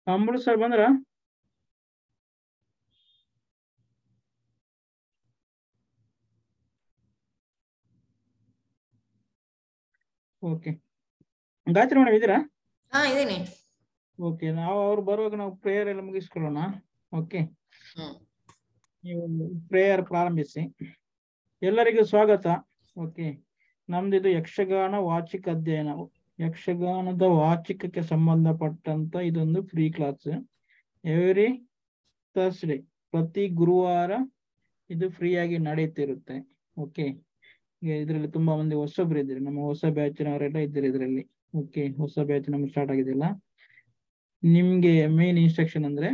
Amrit sir ಬಂದ್ರ okay Gayatri madam ಇದ್ದೀರಾ ಹಾ ಇದೀನಿ ಓಕೆ ನಾವು ಅವ್ರು ಬರುವಾಗ ನಾವು ಪ್ರೇಯರ್ ಎಲ್ಲ ಮುಗಿಸ್ಕೊಳ್ಳೋಣ ಓಕೆ ಹ್ಮ್ ನೀವು ಪ್ರೇಯರ್ ಪ್ರಾರಂಭಿಸಿ ಎಲ್ಲರಿಗೂ ಸ್ವಾಗತ ಓಕೆ ನಮ್ದು ಇದು ಯಕ್ಷಗಾನ ವಾಚಿಕ ಅಧ್ಯಯನ ಯಕ್ಷಗಾನದ ವಾಚಿಕಕ್ಕೆ ಸಂಬಂಧಪಟ್ಟಂತ ಇದೊಂದು ಫ್ರೀ ಕ್ಲಾಸ್ ಎವ್ರಿ ಥರ್ಸ್ಡೇ ಪ್ರತಿ ಗುರುವಾರ ಇದು ಫ್ರೀ ಆಗಿ ನಡೀತಿರುತ್ತೆ ಓಕೆ ಇದರಲ್ಲಿ ತುಂಬಾ ಮಂದಿ ಹೊಸಬ್ರು ಇದ್ದೀರಿ ನಮ್ಮ ಹೊಸ ಬ್ಯಾಚಿನವರೆಲ್ಲ ಇದ್ದೀರಿ ಇದರಲ್ಲಿ ಓಕೆ ಹೊಸ ಬ್ಯಾಚ್ ನಮ್ಗೆ ಸ್ಟಾರ್ಟ್ ಆಗಿದೆಯಲ್ಲ ನಿಮ್ಗೆ ಮೇನ್ ಇನ್ಸ್ಟ್ರಕ್ಷನ್ ಅಂದ್ರೆ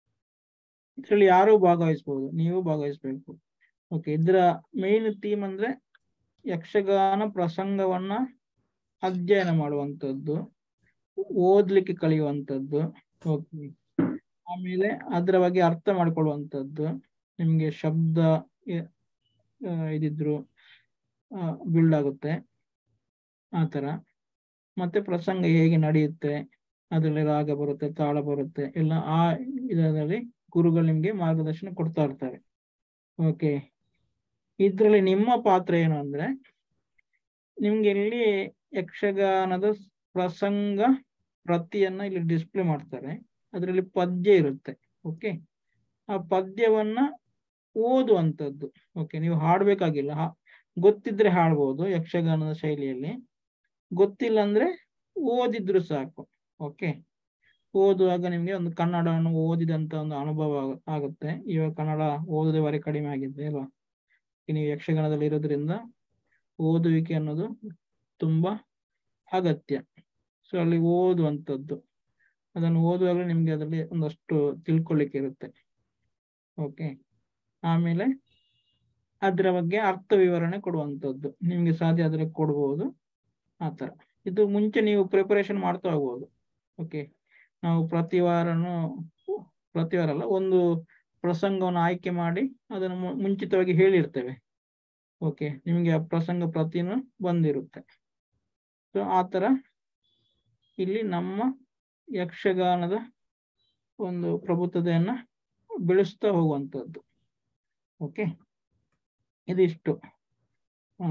ಇದರಲ್ಲಿ ಯಾರು ಭಾಗವಹಿಸಬಹುದು ನೀವು ಭಾಗವಹಿಸಬೇಕು ಓಕೆ ಇದರ ಮೇನ್ ಥೀಮ್ ಅಂದ್ರೆ ಯಕ್ಷಗಾನ ಪ್ರಸಂಗವನ್ನ ಅಧ್ಯಯನ ಮಾಡುವಂತದ್ದು ಓದ್ಲಿಕ್ಕೆ ಕಲಿಯುವಂತದ್ದು ಓಕೆ ಆಮೇಲೆ ಅದರ ಬಗ್ಗೆ ಅರ್ಥ ಮಾಡ್ಕೊಳ್ಳುವಂತದ್ದು ನಿಮ್ಗೆ ಶಬ್ದ ಎ- ಆ, ಇದಿದ್ರು ಬಿಲ್ಡ್ ಆಗುತ್ತೆ ಆ ತರ ಮತ್ತೆ ಪ್ರಸಂಗ ಹೇಗೆ ನಡೆಯುತ್ತೆ ಅದರಲ್ಲಿ ರಾಗ ಬರುತ್ತೆ ತಾಳ ಬರುತ್ತೆ ಎಲ್ಲ ಆ ಇದರಲ್ಲಿ ಗುರುಗಳು ನಿಮ್ಗೆ ಮಾರ್ಗದರ್ಶನ ಕೊಡ್ತಾ ಇರ್ತಾರೆ ಓಕೆ ಇದ್ರಲ್ಲಿ ನಿಮ್ಮ ಪಾತ್ರ ಏನು ಅಂದ್ರೆ ನಿಮ್ಗೆ ಇಲ್ಲಿ ಯಕ್ಷಗಾನದ ಪ್ರಸಂಗ ಪ್ರತಿಯನ್ನ ಇಲ್ಲಿ ಡಿಸ್ಪ್ಲೇ ಮಾಡ್ತಾರೆ ಅದರಲ್ಲಿ ಪದ್ಯ ಇರುತ್ತೆ ಓಕೆ ಆ ಪದ್ಯವನ್ನ ಓದುವಂಥದ್ದು ಓಕೆ ನೀವು ಹಾಡ್ಬೇಕಾಗಿಲ್ಲ ಹಾ- ಗೊತ್ತಿದ್ರೆ ಹಾಡ್ಬೋದು ಯಕ್ಷಗಾನದ ಶೈಲಿಯಲ್ಲಿ ಗೊತ್ತಿಲ್ಲ ಅಂದ್ರೆ ಓದಿದ್ರು ಸಾಕು ಓಕೆ ಓದುವಾಗ ನಿಮ್ಗೆ ಒಂದು ಕನ್ನಡವನ್ನು ಓದಿದಂತ ಒಂದು ಅನುಭವ ಆಗ- ಆಗುತ್ತೆ ಇವಾಗ ಕನ್ನಡ ಓದೋದೇ ಬಾರಿ ಕಡಿಮೆ ಆಗಿದೆ ಅಲ್ವಾ ಈಗ ನೀವು ಯಕ್ಷಗಾನದಲ್ಲಿ ಇರೋದ್ರಿಂದ ಓದುವಿಕೆ ಅನ್ನೋದು ತುಂಬಾ ಅಗತ್ಯ ಸೊ ಅಲ್ಲಿ ಓದುವಂಥದ್ದು ಅದನ್ನು ಓದುವಾಗ ನಿಮ್ಗೆ ಅದರಲ್ಲಿ ಒಂದಷ್ಟು ತಿಳ್ಕೊಳ್ಳಿಕ್ಕೆ ಇರುತ್ತೆ ಓಕೆ ಆಮೇಲೆ ಅದರ ಬಗ್ಗೆ ಅರ್ಥ ವಿವರಣೆ ಕೊಡುವಂಥದ್ದು ನಿಮ್ಗೆ ಸಾಧ್ಯ ಆದ್ರೆ ಕೊಡ್ಬೋದು ಆ ತರ ಇದು ಮುಂಚೆ ನೀವು ಪ್ರಿಪರೇಷನ್ ಮಾಡ್ತಾ ಹೋಗ್ಬೋದು ಓಕೆ ನಾವು ಪ್ರತಿ ವಾರನು ಪ್ರತಿ ವಾರ ಅಲ್ಲ ಒಂದು ಪ್ರಸಂಗವನ್ನು ಆಯ್ಕೆ ಮಾಡಿ ಅದನ್ನು ಮು- ಮುಂಚಿತವಾಗಿ ಹೇಳಿರ್ತೇವೆ ಓಕೆ ನಿಮ್ಗೆ ಆ ಪ್ರಸಂಗ ಪ್ರತಿನೂ ಬಂದಿರುತ್ತೆ ಸೊ ಆ ತರ ಇಲ್ಲಿ ನಮ್ಮ ಯಕ್ಷಗಾನದ ಒಂದು ಪ್ರಬುದ್ಧತೆಯನ್ನ ಬೆಳೆಸ್ತಾ ಹೋಗುವಂಥದ್ದು ಓಕೆ ಇದಿಷ್ಟು ಆ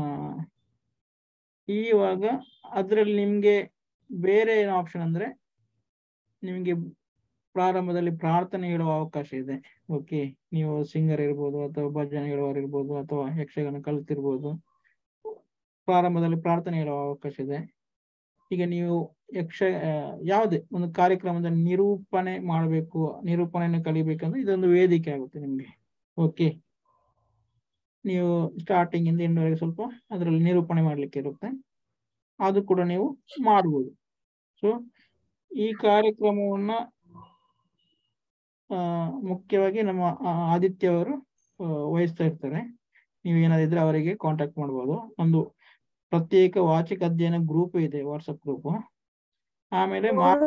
ಇವಾಗ ಅದರಲ್ಲಿ ನಿಮ್ಗೆ ಬೇರೆ ಏನು ಆಪ್ಷನ್ ಅಂದ್ರೆ ನಿಮ್ಗೆ ಪ್ರಾರಂಭದಲ್ಲಿ ಪ್ರಾರ್ಥನೆ ಹೇಳುವ ಅವಕಾಶ ಇದೆ ಓಕೆ ನೀವು ಸಿಂಗರ್ ಇರ್ಬೋದು ಅಥವಾ ಭಜನೆ ಹೇಳುವವರು ಇರ್ಬೋದು ಅಥವಾ ಯಕ್ಷಗಾನ ಕಲಿತಿರ್ಬೋದು ಪ್ರಾರಂಭದಲ್ಲಿ ಪ್ರಾರ್ಥನೆ ಹೇಳುವ ಅವಕಾಶ ಇದೆ ಈಗ ನೀವು ಯಕ್ಷ ಆ, ಯಾವುದೇ ಒಂದು ಕಾರ್ಯಕ್ರಮದ ನಿರೂಪಣೆ ಮಾಡಬೇಕು ನಿರೂಪಣೆಯನ್ನು ಕಲಿಬೇಕಂದ್ರೆ ಇದೊಂದು ವೇದಿಕೆ ಆಗುತ್ತೆ ನಿಮ್ಗೆ ಓಕೆ ನೀವು ಸ್ಟಾರ್ಟಿಂಗ್ ಇಂದ ಎಂಡ್ವರೆಗೆ ಸ್ವಲ್ಪ ಅದರಲ್ಲಿ ನಿರೂಪಣೆ ಮಾಡ್ಲಿಕ್ಕೆ ಇರುತ್ತೆ ಅದು ಕೂಡ ನೀವು ಮಾಡ್ಬೋದು ಸೊ ಈ ಕಾರ್ಯಕ್ರಮವನ್ನ ಆ, ಮುಖ್ಯವಾಗಿ ನಮ್ಮ ಆ, ಆದಿತ್ಯ ಅವರು ಆ, ವಹಿಸ್ತಾ ಇರ್ತಾರೆ ನೀವು ಏನಾದಿದ್ರೆ ಅವರಿಗೆ ಕಾಂಟ್ಯಾಕ್ಟ್ ಮಾಡ್ಬೋದು ಒಂದು ಪ್ರತ್ಯೇಕ ವಾಚಿಕ ಅಧ್ಯಯನ ಗ್ರೂಪ್ ಇದೆ ವಾಟ್ಸಪ್ ಗ್ರೂಪ್ ಆಮೇಲೆ ಮಾರ್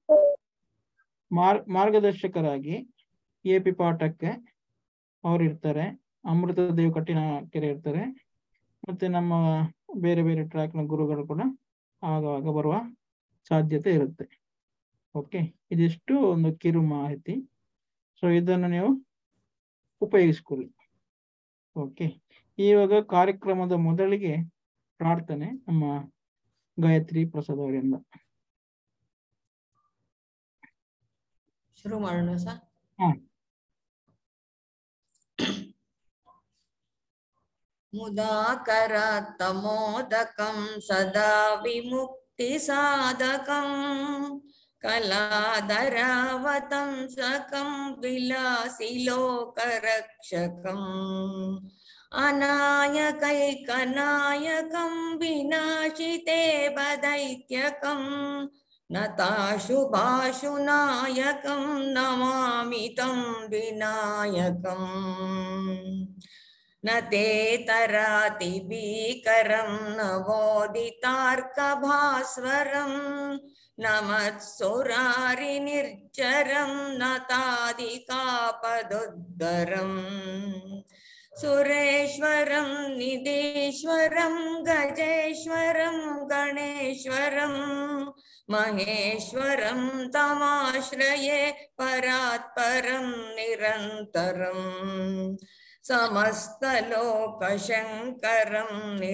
ಮಾರ್- ಮಾರ್ಗದರ್ಶಕರಾಗಿ ಎ ಪಿ ಪಾಠಕ್ಕೆ ಅವ್ರು ಇರ್ತಾರೆ ಅಮೃತ ದೇವ್ ಕಟ್ಟಿನ ಕೆರೆ ಇರ್ತಾರೆ ಮತ್ತೆ ನಮ್ಮ ಬೇರೆ ಬೇರೆ ಟ್ರ್ಯಾಕ್ನ ಗುರುಗಳು ಕೂಡ ಆಗಾಗ ಬರುವ ಸಾಧ್ಯತೆ ಇರುತ್ತೆ ಓಕೆ ಇದಿಷ್ಟು ಒಂದು ಕಿರು ಮಾಹಿತಿ ಸೊ ಇದನ್ನು ನೀವು ಉಪಯೋಗಿಸ್ಕೊಳ್ಳಿ ಓಕೆ ಇವಾಗ ಕಾರ್ಯಕ್ರಮದ ಮೊದಲಿಗೆ ಪ್ರಾರ್ಥನೆ ನಮ್ಮ ಗಾಯತ್ರಿ ಪ್ರಸಾದ್ ಅವರಿಂದ ಶುರು ಮಾಡೋಣ ಸರ್ ಹಾ. मुदाकरात्तमोदकं सदा विमुक्तिसाधकं कलाधरावतंसकं विलासिलोकरक्षकम् अनायकैकनायकं विनाशिते वदैत्यकम् नताशुभाशुनायकं नमामि तं विनायकम् न ते तरातिभीकरं न वोदितार्कभास्वरं न मत्सुरारिनिर्जरं न तादिकापदुद्धरम् सुरेश्वरं निधीश्वरं गजेश्वरं गणेश्वरं महेश्वरं तमाश्रये परात्परं निरन्तरम् समस्तलोकशङ्करं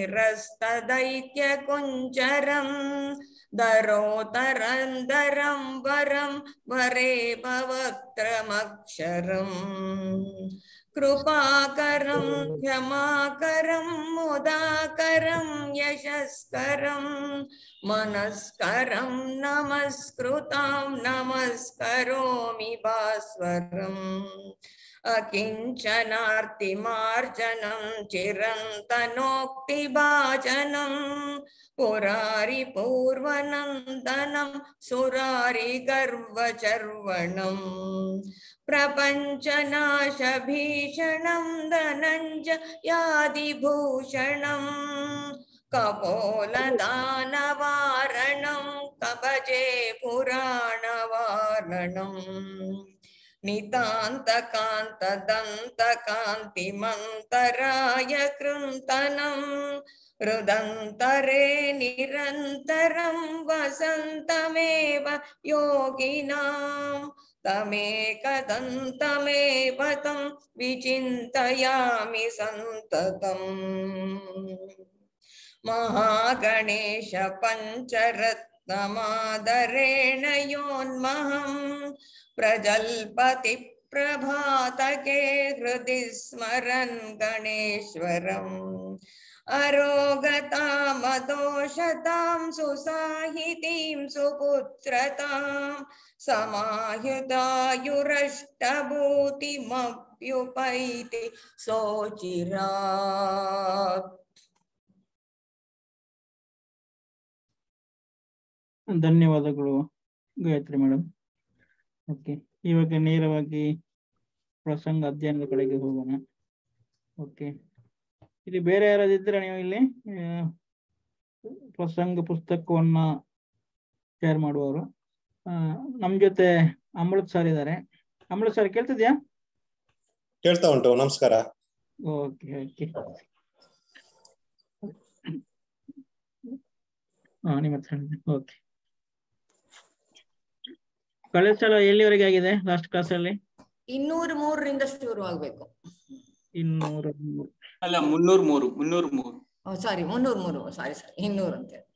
निरस्तदैत्यकुञ्जरं दरोतरन्दरं वरं वरे भवक्त्रमक्षरम् कृपाकरं क्षमाकरं मुदाकरं यशस्करं मनस्करं नमस्कृतां नमस्करोमि भास्वरम् अकिञ्चनार्तिमार्जनं चिरन्तनोक्तिभाजनं पुरारिपूर्वनन्दनं सुरारिगर्वचर्वणम् प्रपञ्चनाशभीषणं धनञ्जयादिभूषणम् कपोलदानवारणं कवचे पुराणवारणम् नितान्तकान्तदन्तकान्तिमन्तराय कृन्तनं हृदन्तरे निरन्तरं वसन्तमेव योगिनां तमेकदन्तमेव तं विचिन्तयामि सन्ततम् महागणेश पञ्चरत्नमादरेण योन्महम् प्रजल्पति प्रभातके हृदि स्मरन् गणेश्वरम् अरोगतामदोषतां सुसाहितीं सुपुत्रतां समायुधायुरष्टभूतिमप्युपैति सोचिरात् ಧನ್ಯವಾದಗಳು ಗಾಯತ್ರಿ ಮೇಡಮ್ ಓಕೆ ಇವಾಗ ನೇರವಾಗಿ ಪ್ರಸಂಗ ಅಧ್ಯಯನದ ಕಡೆಗೆ ಹೋಗೋಣ ಓಕೆ ಇಲ್ಲಿ ಬೇರೆ ಯಾರಾದಿದ್ರೆ ನೀವು ಇಲ್ಲಿ ಆ, ಪ್ರಸಂಗ ಪುಸ್ತಕವನ್ನ ಶೇರ್ ಮಾಡುವವರು ಆ, ನಮ್ ಜೊತೆ ಅಮೃತ್ ಸರ್ ಇದ್ದಾರೆ ಅಮೃತ್ ಸರ್ ಕೇಳ್ತಿದ್ಯಾ ಕೇಳ್ತಾ ಉಂಟು ನಮಸ್ಕಾರ ಓಕೆ ಓಕೆ ಹಾ ನಿಮ್ಮ ಹತ್ರ ಓಕೆ ಕಳೆದ ಸಲ ಎಲ್ಲಿವರೆಗೆ ಆಗಿದೆ ಲಾಸ್ಟ್ ಕ್ಲಾಸ್ ಅಲ್ಲಿ ಇನ್ನೂರು ಮೂರರಿಂದ ಶುರು ಆಗ್ಬೇಕು ಇನ್ನೂರ ಮೂರು. ಅಲ್ಲ ಮುನ್ನೂರ್ ಮೂರು ಮುನ್ನೂರ್ ಮೂರು ಸಾರಿ ಮುನ್ನೂರು ಮೂರು ಸಾರಿ ಸಾರಿ ಇನ್ನೂರು ಅಂತ ಹೇಳಿ.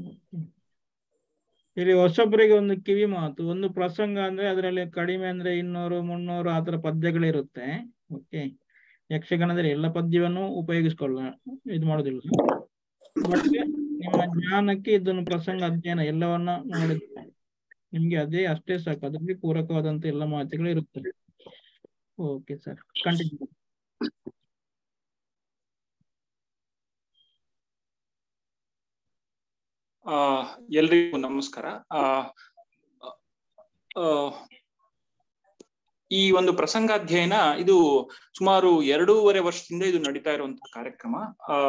ಇಲ್ಲಿ ಹೊಸೊಬ್ಬರಿಗೆ ಒಂದು ಕಿವಿ ಮಾತು ಒಂದು ಪ್ರಸಂಗ ಅಂದ್ರೆ ಅದರಲ್ಲಿ ಕಡಿಮೆ ಅಂದ್ರೆ ಇನ್ನೂರು ಮುನ್ನೂರು ಆತರ ಪದ್ಯಗಳಿರುತ್ತೆ ಓಕೆ ಯಕ್ಷಗಾನದಲ್ಲಿ ಎಲ್ಲ ಪದ್ಯವನ್ನು ಉಪಯೋಗಿಸ್ಕೊಳ್ಳ ಇದು ಮಾಡೋದಿಲ್ಲ ಬಟ್ ನಿಮ್ಮ ಜ್ಞಾನಕ್ಕೆ ಇದನ್ನು ಪ್ರಸಂಗ ಅಧ್ಯಯನ ಎಲ್ಲವನ್ನ ನೋಡಿದ್ರೆ ನಿಮ್ಗೆ ಅದೇ ಅಷ್ಟೇ ಸಾಕು ಅದರಲ್ಲಿ ಪೂರಕವಾದಂತ ಎಲ್ಲ ಮಾತುಗಳು ಇರುತ್ತವೆ ಓಕೆ ಸರ್ ಕಂಟಿನ್ಯೂ ಆ ಎಲ್ರಿಗೂ ನಮಸ್ಕಾರ ಆ ಆ, ಈ ಒಂದು ಪ್ರಸಂಗಾಧ್ಯಯನ ಇದು ಸುಮಾರು ಎರಡೂವರೆ ವರ್ಷದಿಂದ ಇದು ನಡೀತಾ ಇರುವಂತಹ ಕಾರ್ಯಕ್ರಮ ಆ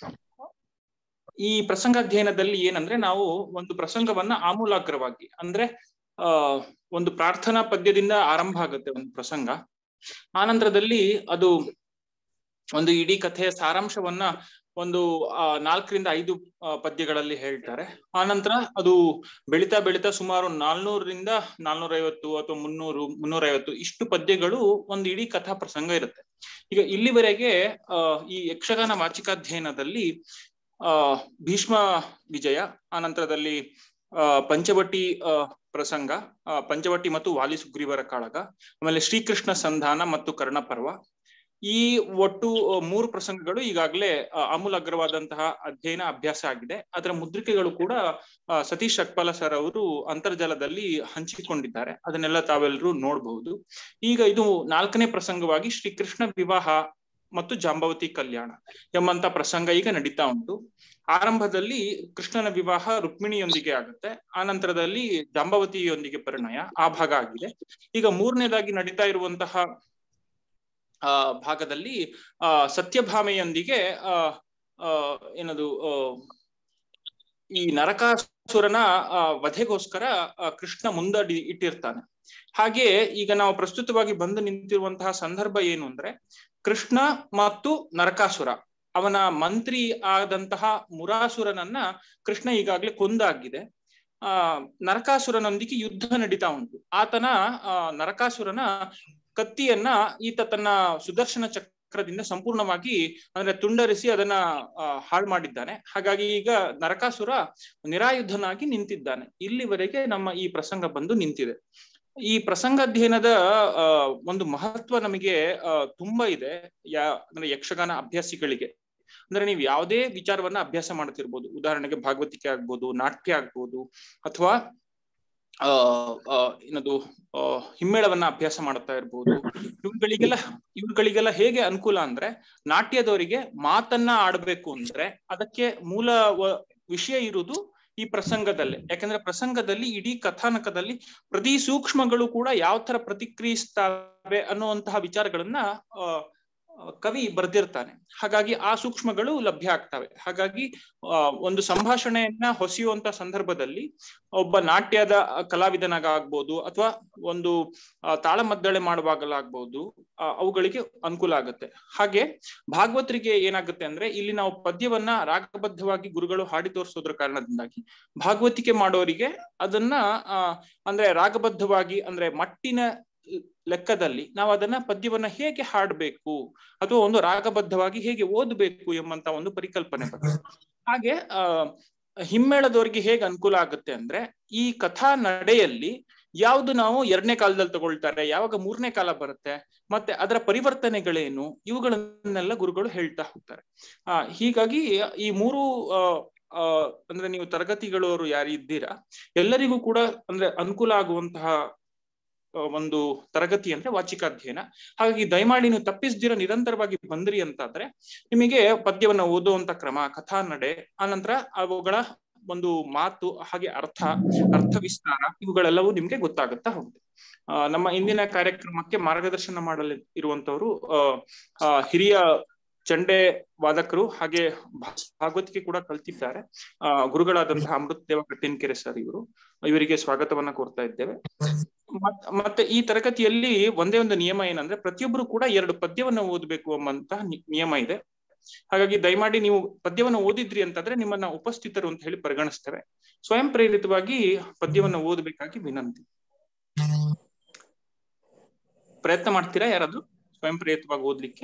ಈ ಪ್ರಸಂಗಾಧ್ಯಯನದಲ್ಲಿ ಏನಂದ್ರೆ ನಾವು ಒಂದು ಪ್ರಸಂಗವನ್ನ ಆಮೂಲಾಗ್ರವಾಗಿ ಅಂದ್ರೆ ಆ ಒಂದು ಪ್ರಾರ್ಥನಾ ಪದ್ಯದಿಂದ ಆರಂಭ ಆಗುತ್ತೆ ಒಂದು ಪ್ರಸಂಗ ಆನಂತರದಲ್ಲಿ ಅದು ಒಂದು ಇಡೀ ಕಥೆಯ ಸಾರಾಂಶವನ್ನ ಒಂದು ಆ ನಾಲ್ಕರಿಂದ ಐದು ಆ, ಪದ್ಯಗಳಲ್ಲಿ ಹೇಳ್ತಾರೆ ಆನಂತರ ಅದು ಬೆಳಿತಾ ಬೆಳಿತಾ ಸುಮಾರು ನಾಲ್ನೂರರಿಂದ ನಾಲ್ನೂರೈವತ್ತು ಅಥವಾ ಮುನ್ನೂರು ಮುನ್ನೂರೈವತ್ತು ಇಷ್ಟು ಪದ್ಯಗಳು ಒಂದು ಇಡೀ ಕಥಾ ಪ್ರಸಂಗ ಇರುತ್ತೆ ಈಗ ಇಲ್ಲಿವರೆಗೆ ಆ ಈ ಯಕ್ಷಗಾನ ವಾಚಿಕಾಧ್ಯಯನದಲ್ಲಿ ಆ ಭೀಷ್ಮ ವಿಜಯ ಆನಂತರದಲ್ಲಿ ಆ ಪಂಚವಟಿ ಆ ಪ್ರಸಂಗ ಆ, ಪಂಚವಟಿ ಮತ್ತು ವಾಲಿ ಸುಗ್ರೀವರ ಕಾಳಗ ಆಮೇಲೆ ಶ್ರೀಕೃಷ್ಣ ಸಂಧಾನ ಮತ್ತು ಕರ್ಣಪರ್ವ ಈ ಒಟ್ಟು ಆ, ಮೂರು ಪ್ರಸಂಗಗಳು ಈಗಾಗಲೇ ಆ, ಆಮೂಲಾಗ್ರವಾದಂತಹ ಅಧ್ಯಯನ ಅಭ್ಯಾಸ ಆಗಿದೆ ಅದರ ಮುದ್ರಿಕೆಗಳು ಕೂಡ ಆ, ಸತೀಶ್ ಶಕ್ಪಾಲ ಸರ್ ಅವರು ಅಂತರ್ಜಾಲದಲ್ಲಿ ಹಂಚಿಕೊಂಡಿದ್ದಾರೆ ಅದನ್ನೆಲ್ಲ ತಾವೆಲ್ಲರೂ ನೋಡಬಹುದು ಈಗ ಇದು ನಾಲ್ಕನೇ ಪ್ರಸಂಗವಾಗಿ ಶ್ರೀಕೃಷ್ಣ ವಿವಾಹ ಮತ್ತು ಜಾಂಬವತಿ ಕಲ್ಯಾಣ ಎಂಬಂತ ಪ್ರಸಂಗ ಈಗ ನಡೀತಾ ಉಂಟು ಆರಂಭದಲ್ಲಿ ಕೃಷ್ಣನ ವಿವಾಹ ರುಕ್ಮಿಣಿಯೊಂದಿಗೆ ಆಗುತ್ತೆ ಆನಂತರದಲ್ಲಿ ಜಾಂಬವತಿಯೊಂದಿಗೆ ಪರಿಣಯ ಆ ಭಾಗ ಆಗಿದೆ ಈಗ ಮೂರನೇದಾಗಿ ನಡೀತಾ ಇರುವಂತಹ ಆ ಭಾಗದಲ್ಲಿ ಆ ಸತ್ಯಭಾಮೆಯೊಂದಿಗೆ ಆ ಆ ಏನದು ಆ, ಈ ನರಕಾಸುರನ ಆ, ವಧೆಗೋಸ್ಕರ ಆ, ಕೃಷ್ಣ ಮುಂದಡಿ ಇಟ್ಟಿರ್ತಾನೆ ಹಾಗೆ ಈಗ ನಾವು ಪ್ರಸ್ತುತವಾಗಿ ಬಂದು ನಿಂತಿರುವಂತಹ ಸಂದರ್ಭ ಏನು ಅಂದ್ರೆ ಕೃಷ್ಣ ಮತ್ತು ನರಕಾಸುರ ಅವನ ಮಂತ್ರಿ ಆದಂತಹ ಮುರಾಸುರನನ್ನ ಕೃಷ್ಣ ಈಗಾಗ್ಲೇ ಕೊಂದಾಗಿದೆ ಆ ನರಕಾಸುರನೊಂದಿಗೆ ಯುದ್ಧ ನಡೀತಾ ಉಂಟು ಆತನ ಆ ನರಕಾಸುರನ ಕತ್ತಿಯನ್ನ ಈತ ತನ್ನ ಸುದರ್ಶನ ಚಕ್ರದಿಂದ ಸಂಪೂರ್ಣವಾಗಿ ಅಂದ್ರೆ ತುಂಡರಿಸಿ ಅದನ್ನ ಆ, ಹಾಳು ಮಾಡಿದ್ದಾನೆ ಹಾಗಾಗಿ ಈಗ ನರಕಾಸುರ ನಿರಾಯುಧನಾಗಿ ನಿಂತಿದ್ದಾನೆ ಇಲ್ಲಿವರೆಗೆ ನಮ್ಮ ಈ ಪ್ರಸಂಗ ಬಂದು ನಿಂತಿದೆ ಈ ಪ್ರಸಂಗಾಧ್ಯಯನದ ಆ, ಒಂದು ಮಹತ್ವ ನಮಗೆ ಆ, ತುಂಬಾ ಇದೆ ಯಾ ಅಂದ್ರೆ ಯಕ್ಷಗಾನ ಅಭ್ಯಾಸಿಗಳಿಗೆ ಅಂದ್ರೆ ನೀವು ಯಾವುದೇ ವಿಚಾರವನ್ನ ಅಭ್ಯಾಸ ಮಾಡ್ತಿರ್ಬೋದು ಉದಾಹರಣೆಗೆ ಭಾಗವತಿಕೆ ಆಗ್ಬೋದು ನಾಟ್ಯ ಆಗ್ಬೋದು ಅಥವಾ ಆ ಆ, ಏನದು ಆ, ಹಿಮ್ಮೇಳವನ್ನ ಅಭ್ಯಾಸ ಮಾಡ್ತಾ ಇರ್ಬೋದು ಇವುಗಳಿಗೆಲ್ಲ ಇವುಗಳಿಗೆಲ್ಲ ಹೇಗೆ ಅನುಕೂಲ ಅಂದ್ರೆ ನಾಟ್ಯದವರಿಗೆ ಮಾತನ್ನ ಆಡ್ಬೇಕು ಅಂದ್ರೆ ಅದಕ್ಕೆ ಮೂಲ ವ- ವಿಷಯ ಇರುವುದು ಈ ಪ್ರಸಂಗದಲ್ಲೇ ಯಾಕಂದ್ರೆ ಪ್ರಸಂಗದಲ್ಲಿ ಇಡೀ ಕಥಾನಕದಲ್ಲಿ ಪ್ರತಿ ಸೂಕ್ಷ್ಮಗಳು ಕೂಡ ಯಾವ ತರ ಪ್ರತಿಕ್ರಿಯಿಸ್ತವೆ ಅನ್ನುವಂತಹ ವಿಚಾರಗಳನ್ನ ಆ, ಆ, ಕವಿ ಬರ್ದಿರ್ತಾನೆ ಹಾಗಾಗಿ ಆ ಸೂಕ್ಷ್ಮಗಳು ಲಭ್ಯ ಆಗ್ತವೆ ಹಾಗಾಗಿ ಆ, ಒಂದು ಸಂಭಾಷಣೆಯನ್ನ ಹೊಸೆಯುವಂತ ಸಂದರ್ಭದಲ್ಲಿ ಒಬ್ಬ ನಾಟ್ಯದ ಕಲಾವಿದನಾಗ್ಬೋದು ಅಥವಾ ಒಂದು ಆ, ತಾಳಮದ್ದಳೆ ಮಾಡುವಾಗಲಾಗ್ಬೋದು ಆ, ಅವುಗಳಿಗೆ ಅನುಕೂಲ ಆಗುತ್ತೆ ಹಾಗೆ ಭಾಗವತರಿಗೆ ಏನಾಗುತ್ತೆ ಅಂದ್ರೆ ಇಲ್ಲಿ ನಾವು ಪದ್ಯವನ್ನ ರಾಗಬದ್ಧವಾಗಿ ಗುರುಗಳು ಹಾಡಿ ತೋರಿಸೋದ್ರ ಕಾರಣದಿಂದಾಗಿ ಭಾಗವತಿಕೆ ಮಾಡೋರಿಗೆ ಅದನ್ನ ಆ, ಅಂದ್ರೆ ರಾಗಬದ್ಧವಾಗಿ ಅಂದ್ರೆ ಮಟ್ಟಿನ ಲೆಕ್ಕದಲ್ಲಿ ನಾವು ಅದನ್ನ ಪದ್ಯವನ್ನ ಹೇಗೆ ಹಾಡ್ಬೇಕು ಅಥವಾ ಒಂದು ರಾಗಬದ್ಧವಾಗಿ ಹೇಗೆ ಓದಬೇಕು ಎಂಬಂತ ಒಂದು ಪರಿಕಲ್ಪನೆ ಬರುತ್ತೆ ಹಾಗೆ ಆ ಹಿಮ್ಮೇಳದವರಿಗೆ ಹೇಗೆ ಅನುಕೂಲ ಆಗುತ್ತೆ ಅಂದ್ರೆ ಈ ಕಥಾ ನಡೆಯಲ್ಲಿ ಯಾವುದು ನಾವು ಎರಡನೇ ಕಾಲದಲ್ಲಿ ತಗೊಳ್ತಾರೆ ಯಾವಾಗ ಮೂರನೇ ಕಾಲ ಬರುತ್ತೆ ಮತ್ತೆ ಅದರ ಪರಿವರ್ತನೆಗಳೇನು ಇವುಗಳನ್ನೆಲ್ಲ ಗುರುಗಳು ಹೇಳ್ತಾ ಹೋಗ್ತಾರೆ ಆ ಹೀಗಾಗಿ ಈ ಮೂರು ಆ ಆ ಅಂದ್ರೆ ನೀವು ತರಗತಿಗಳವರು ಯಾರು ಇದ್ದೀರಾ ಎಲ್ಲರಿಗೂ ಕೂಡ ಅಂದ್ರೆ ಅನುಕೂಲ ಆಗುವಂತಹ ಆ, ಒಂದು ತರಗತಿ ಅಂದ್ರೆ ವಾಚಿಕಾಧ್ಯಯನ ಹಾಗಾಗಿ ದಯಮಾಡಿ ನೀವು ತಪ್ಪಿಸ್ದಿರ ನಿರಂತರವಾಗಿ ಬಂದ್ರಿ ಅಂತಾದ್ರೆ ನಿಮಗೆ ಪದ್ಯವನ್ನ ಓದುವಂತ ಕ್ರಮ ಕಥಾ ನಡೆ ಆನಂತರ ಅವುಗಳ ಒಂದು ಮಾತು ಹಾಗೆ ಅರ್ಥ ಅರ್ಥ ವಿಸ್ತಾರ ಇವುಗಳೆಲ್ಲವೂ ನಿಮ್ಗೆ ಗೊತ್ತಾಗುತ್ತಾ ಹೋಗುತ್ತೆ ಆ, ನಮ್ಮ ಇಂದಿನ ಕಾರ್ಯಕ್ರಮಕ್ಕೆ ಮಾರ್ಗದರ್ಶನ ಮಾಡಲು ಇರುವಂತವರು ಆ, ಆ, ಹಿರಿಯ ಚಂಡೆ ವಾದಕರು ಹಾಗೆ ಭಾ- ಭಾಗವತಿಕೆ ಕೂಡ ಕಲ್ತಿದ್ದಾರೆ ಆ ಗುರುಗಳಾದಂತಹ ಅಮೃತ ದೇವ ಕಟ್ಟಿನ್ಕೆರೆ ಸರ್ ಇವರು ಇವರಿಗೆ ಸ್ವಾಗತವನ್ನ ಕೋರ್ತಾ ಇದ್ದೇವೆ ಮತ್- ಮತ್ತೆ ಈ ತರಗತಿಯಲ್ಲಿ ಒಂದೇ ಒಂದು ನಿಯಮ ಏನಂದ್ರೆ ಪ್ರತಿಯೊಬ್ಬರು ಕೂಡ ಎರಡು ಪದ್ಯವನ್ನ ಓದಬೇಕು ಎಂಬಂತಹ ನಿ- ನಿಯಮ ಇದೆ ಹಾಗಾಗಿ ದಯಮಾಡಿ ನೀವು ಪದ್ಯವನ್ನ ಓದಿದ್ರಿ ಅಂತಂದ್ರೆ ನಿಮ್ಮನ್ನ ಉಪಸ್ಥಿತರು ಅಂತ ಹೇಳಿ ಪರಿಗಣಿಸ್ತೇವೆ ಸ್ವಯಂ ಪ್ರೇರಿತವಾಗಿ ಪದ್ಯವನ್ನ ಓದಬೇಕಾಗಿ ವಿನಂತಿ ಪ್ರಯತ್ನ ಮಾಡ್ತೀರಾ ಯಾರಾದ್ರೂ ಸ್ವಯಂ ಪ್ರೇರಿತವಾಗಿ ಓದ್ಲಿಕ್ಕೆ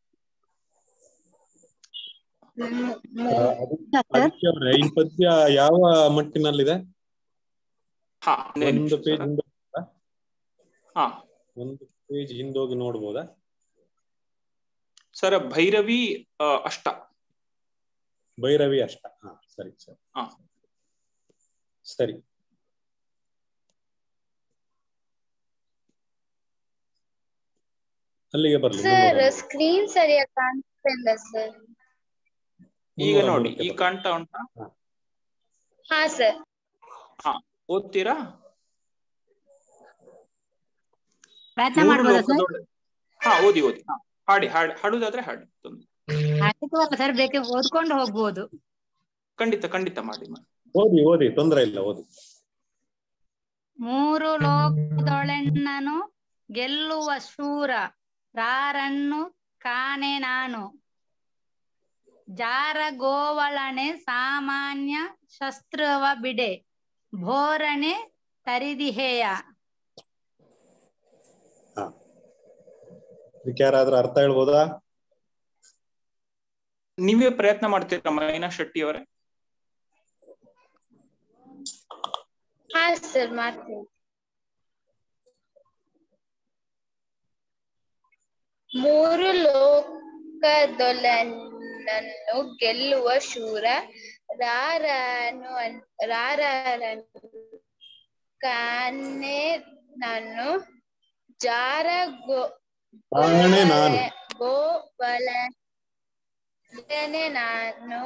ಅದಕ್ಕೆ ಅವ್ರೆ, ಈ ಪದ್ಯ ಯಾವ ಮಟ್ಟಿನಲ್ಲಿದೆ ಹಾ ಒಂದೇ ನಿಮಿಷ ಒಂದು ಪೇಜ್ ಸರ್. ಹಾ ಒಂದು ಪೇಜ್ ಹಿಂದೋಗಿ ನೋಡ್ಬೋದಾ ಸರ್ ಭೈರವಿ ಆ, ಅಷ್ಟ ಭೈರವಿ ಅಷ್ಟ ಹಾ ಸರಿ ಸರಿ ಹಾ. ಸರಿ ಅಲ್ಲಿಗೆ ಬರ್ಲಿ ಸರ್ ಮುಂದುವರೆದು. ಸ್ಕ್ರೀನ್ ಸರಿಯಾಗಿ ಕಾಣಿಸ್ತಾ ಇಲ್ಲ ಸರ್ ಈಗ ಮುಂದುವರೆದು ನೋಡಿ ಮುಂದಕ್ಕೆ ಈಗ ಬರ್ಲಿ. ಕಾಣ್ತಾ ಉಂಟಾ ಹಾ ಸರ್ ಓದ್ತೀರಾ ಪ್ರಯತ್ನ ಮೂರು ಮಾಡ್ಬೋದಾ ಸರ್ ಲೋಕದೊಳ- ಹಾ ಓದಿ ಓದಿ ಹಾ ಹಾಡಿ ಹಾಡಿ ಹಾಡುದಾದ್ರೆ ಹಾಡಿ ತೊಂದ್ರೆ ಹಾಡಿಕಲ್ಲ ಸರ್ ಬೇಕೆ ಓದ್ಕೊಂಡು ಹೋಗ್ಬೋದು ಖಂಡಿತ ಖಂಡಿತ ಮಾಡಿ ಮಾಡಿ. ಓದಿ ಓದಿ ತೊಂದ್ರೆ ಇಲ್ಲ ಓದಿ ಮೂರು ಲೋಕದೊಳೆನ್ನನು ಗೆಲ್ಲುವ ಶೂರ ರಾರನ್ನು ಕಾಣೆ ನಾನು ಜಾರ ಗೋವಳನೆ ಸಾಮಾನ್ಯ ಶಸ್ತ್ರವ ಬಿಡೆ ಭೋರಣೆ ತರಿದಿಹೇಯ ಇದಕ್ಕೆ ಯಾರಾದ್ರೂ ಅರ್ಥ ಹೇಳ್ಬೋದಾ ನೀವೇ ಪ್ರಯತ್ನ ಮಾಡ್ತೀರಾ ಮೈನಾ ಶೆಟ್ಟಿ ಅವರೇ ಹಾ ಸರ್ ಮಾಡ್ತೀನಿ ಮೂರು ಲೋಕದೊಲನನ್ನು ಗೆಲ್ಲುವ ಶೂರ ರಾರನು ಅನ್- ರಾರರನು ಕಾನೆ ನಾನು ಜಾರ ಗೋ ಕಾಣೆ ನಾನು ಗೋವಲನೆ ನಾನು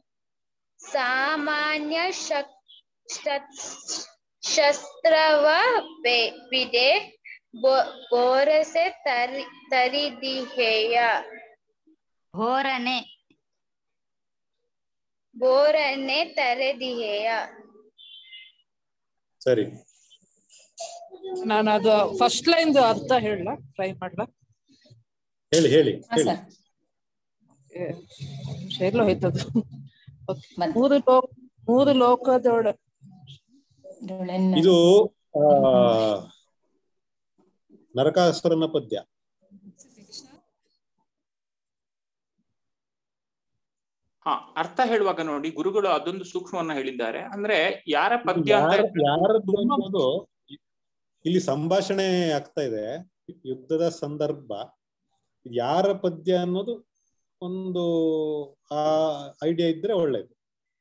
ಸಾಮಾನ್ಯ ಶಕ್ ಶಸ್- ಶಸ್ತ್ರವ ಬೆ- ಬಿಡೆ ಬೊ- ಬೋರಸೆ ತರಿ ತರಿದಿಹೆಯ ಭೋರನೆ ಬೋರನೆ ತರೆದಿಹೆಯ ಸರಿ ನಾನು ಅದು ಫಸ್ಟ್ ಲೈನ್ ಅರ್ಥ ಹೇಳ ಟ್ರೈ ಮಾಡ್ಲಾ ಹೇಳಿ ಹೇಳಿ ಹಾ ಹೇಳಿ ಸರ್ ಶೈಲ ಹೋಯ್ತದು ಮತ್ತೆ ಮೂರು ಲೋಕ ಮೂರು ಲೋಕದೊಳ ಡೊಳೆನ್ನ- ಇದು ಆ ನರಕಾಸುರನ ಪದ್ಯ ಹಾ ಅರ್ಥ ಹೇಳುವಾಗ ನೋಡಿ ಗುರುಗಳು ಅದೊಂದು ಸೂಕ್ಷ್ಮವನ್ನ ಹೇಳಿದ್ದಾರೆ ಅಂದ್ರೆ ಯಾರ ಪದ್ಯ ಅಂತ ಯಾರ ಯಾರದ್ದು ಅನ್ನೋದು ಇಲ್ಲಿ ಸಂಭಾಷಣೆ ಆಗ್ತಾ ಇದೆ ಯುದ್ಧದ ಸಂದರ್ಭ ಯಾರ ಪದ್ಯ ಅನ್ನೋದು ಒಂದು ಆ ಐಡಿಯಾ ಇದ್ರೆ ಒಳ್ಳೇದು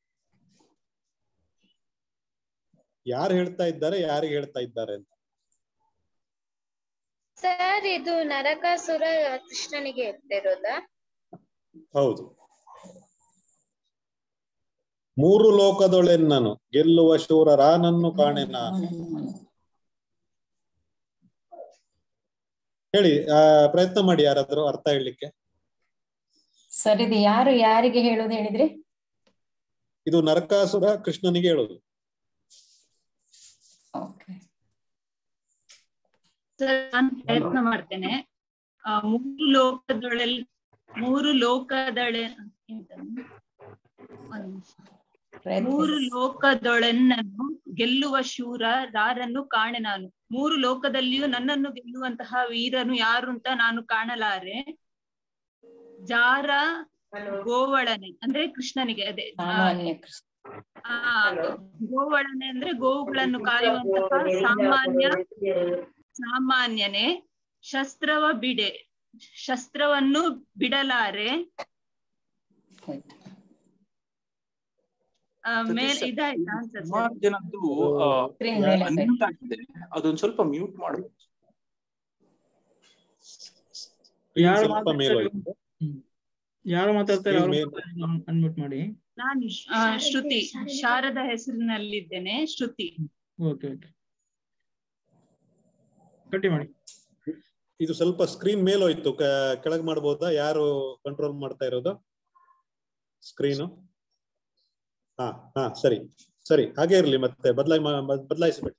ಯಾರು ಹೇಳ್ತಾ ಇದ್ದಾರೆ ಯಾರಿಗೆ ಹೇಳ್ತಾ ಇದ್ದಾರೆ ಅಂತ ಸರ್ ಇದು ನರಕಾಸುರ ಕೃಷ್ಣನಿಗೆ ಹೇಳ್ತಿರೋದಾ ಹೌದು ಮೂರು ಲೋಕದೊಳೆನ್ನನು ಗೆಲ್ಲುವ ಶೂರರಾನನ್ನು ಕಾಣೆ ನಾನು ಹೇಳಿ ಆ ಪ್ರಯತ್ನ ಮಾಡಿ ಯಾರಾದ್ರೂ ಅರ್ಥ ಹೇಳಲಿಕ್ಕೆ ಸರ್ ಇದು ಯಾರು ಯಾರಿಗೆ ಹೇಳೋದು ಹೇಳಿದ್ರಿ ಇದು ನರಕಾಸುರ ಕೃಷ್ಣನಿಗೆ ಹೇಳೋದು ಓಕೆ ಸರ್ ನಾನು ಪ್ರಯತ್ನ ಮಾಡ್ತೇನೆ ಆ, ಮೂರು ಲೋಕದೊಳಲ್ ಮೂರು ಲೋಕದೊಳೆ ಎಂತ? ಒಂದ್ ನಿಮಿಷ. ಮೂರು ಲೋಕದೊಳೆನ್ನನ್ನು ಗೆಲ್ಲುವ ಶೂರ ರಾರನ್ನು ಕಾಣೆ ನಾನು ಮೂರು ಲೋಕದಲ್ಲಿಯೂ ನನ್ನನ್ನು ಗೆಲ್ಲುವಂತಹ ವೀರನು ಯಾರು ಅಂತ ನಾನು ಕಾಣಲಾರೆ ಜಾರ ಗೋವಳನೆ ಅಂದ್ರೆ ಕೃಷ್ಣನಿಗೆ ಅದೇ ಆ, ಸಾಮಾನ್ಯ ಕೃಷ್ಣ ಆ, ಗೋವಳನೆ ಅಂದ್ರೆ ಗೋವುಗಳನ್ನು ಕಾಯುವಂತಹ ಸಾಮಾನ್ಯ ಸಾಮಾನ್ಯನೇ ಶಸ್ತ್ರವ ಬಿಡೆ ಶಸ್ತ್ರವನ್ನು ಬಿಡಲಾರೆ ಹೋಯ್ತು ಆ, ಮೇಲ್ ಇದಾಯ್ತಾ ಅಂತ ಸರ್ ಸುಮಾರು ಜನದ್ದು ಆ, Screen ಮೇಲೆ ಹಾಕಿ. unmute ಆಗಿದೆ ಅದೊಂದ್ ಸ್ವಲ್ಪ ಮ್ಯೂಟ್ ಮಾಡು ಯಾರು ಸ್ವಲ್ಪ ಮೇಲೆ ಹೋಯ್ತು. ಯಾರು ಮಾತಾಡ್ತಾರೆ Screen ಅವ್ರು ಮೇಲೆ. ಅನ್ಮ್ಯೂಟ್ ಮಾಡಿ ನಾನು ಆ, ಶ್ರುತಿ ಶಾರದಾ ಹೆಸರಿನಲ್ಲಿದ್ದೇನೆ ಶ್ರುತಿ ಓಕೆ ಓಕೆ ಕಟ್ಟಿ ಮಾಡಿ ಇದು ಸ್ವಲ್ಪ ಸ್ಕ್ರೀನ್ ಮೇಲೆ ಹೋಯ್ತು ಕ- ಕೆಳಗ್ ಮಾಡ್ಬೋದಾ ಯಾರು ಕಂಟ್ರೋಲ್ ಮಾಡ್ತಾ ಇರೋದು ಸ್ಕ್ರೀನು ಹಾ ಹಾ ಸರಿ ಸರಿ ಹಾಗೆ ಇರ್ಲಿ ಮತ್ತೆ ಬದಲಾಯಿ ಬದಲಾಯಿಸ್ಬೇಡಿ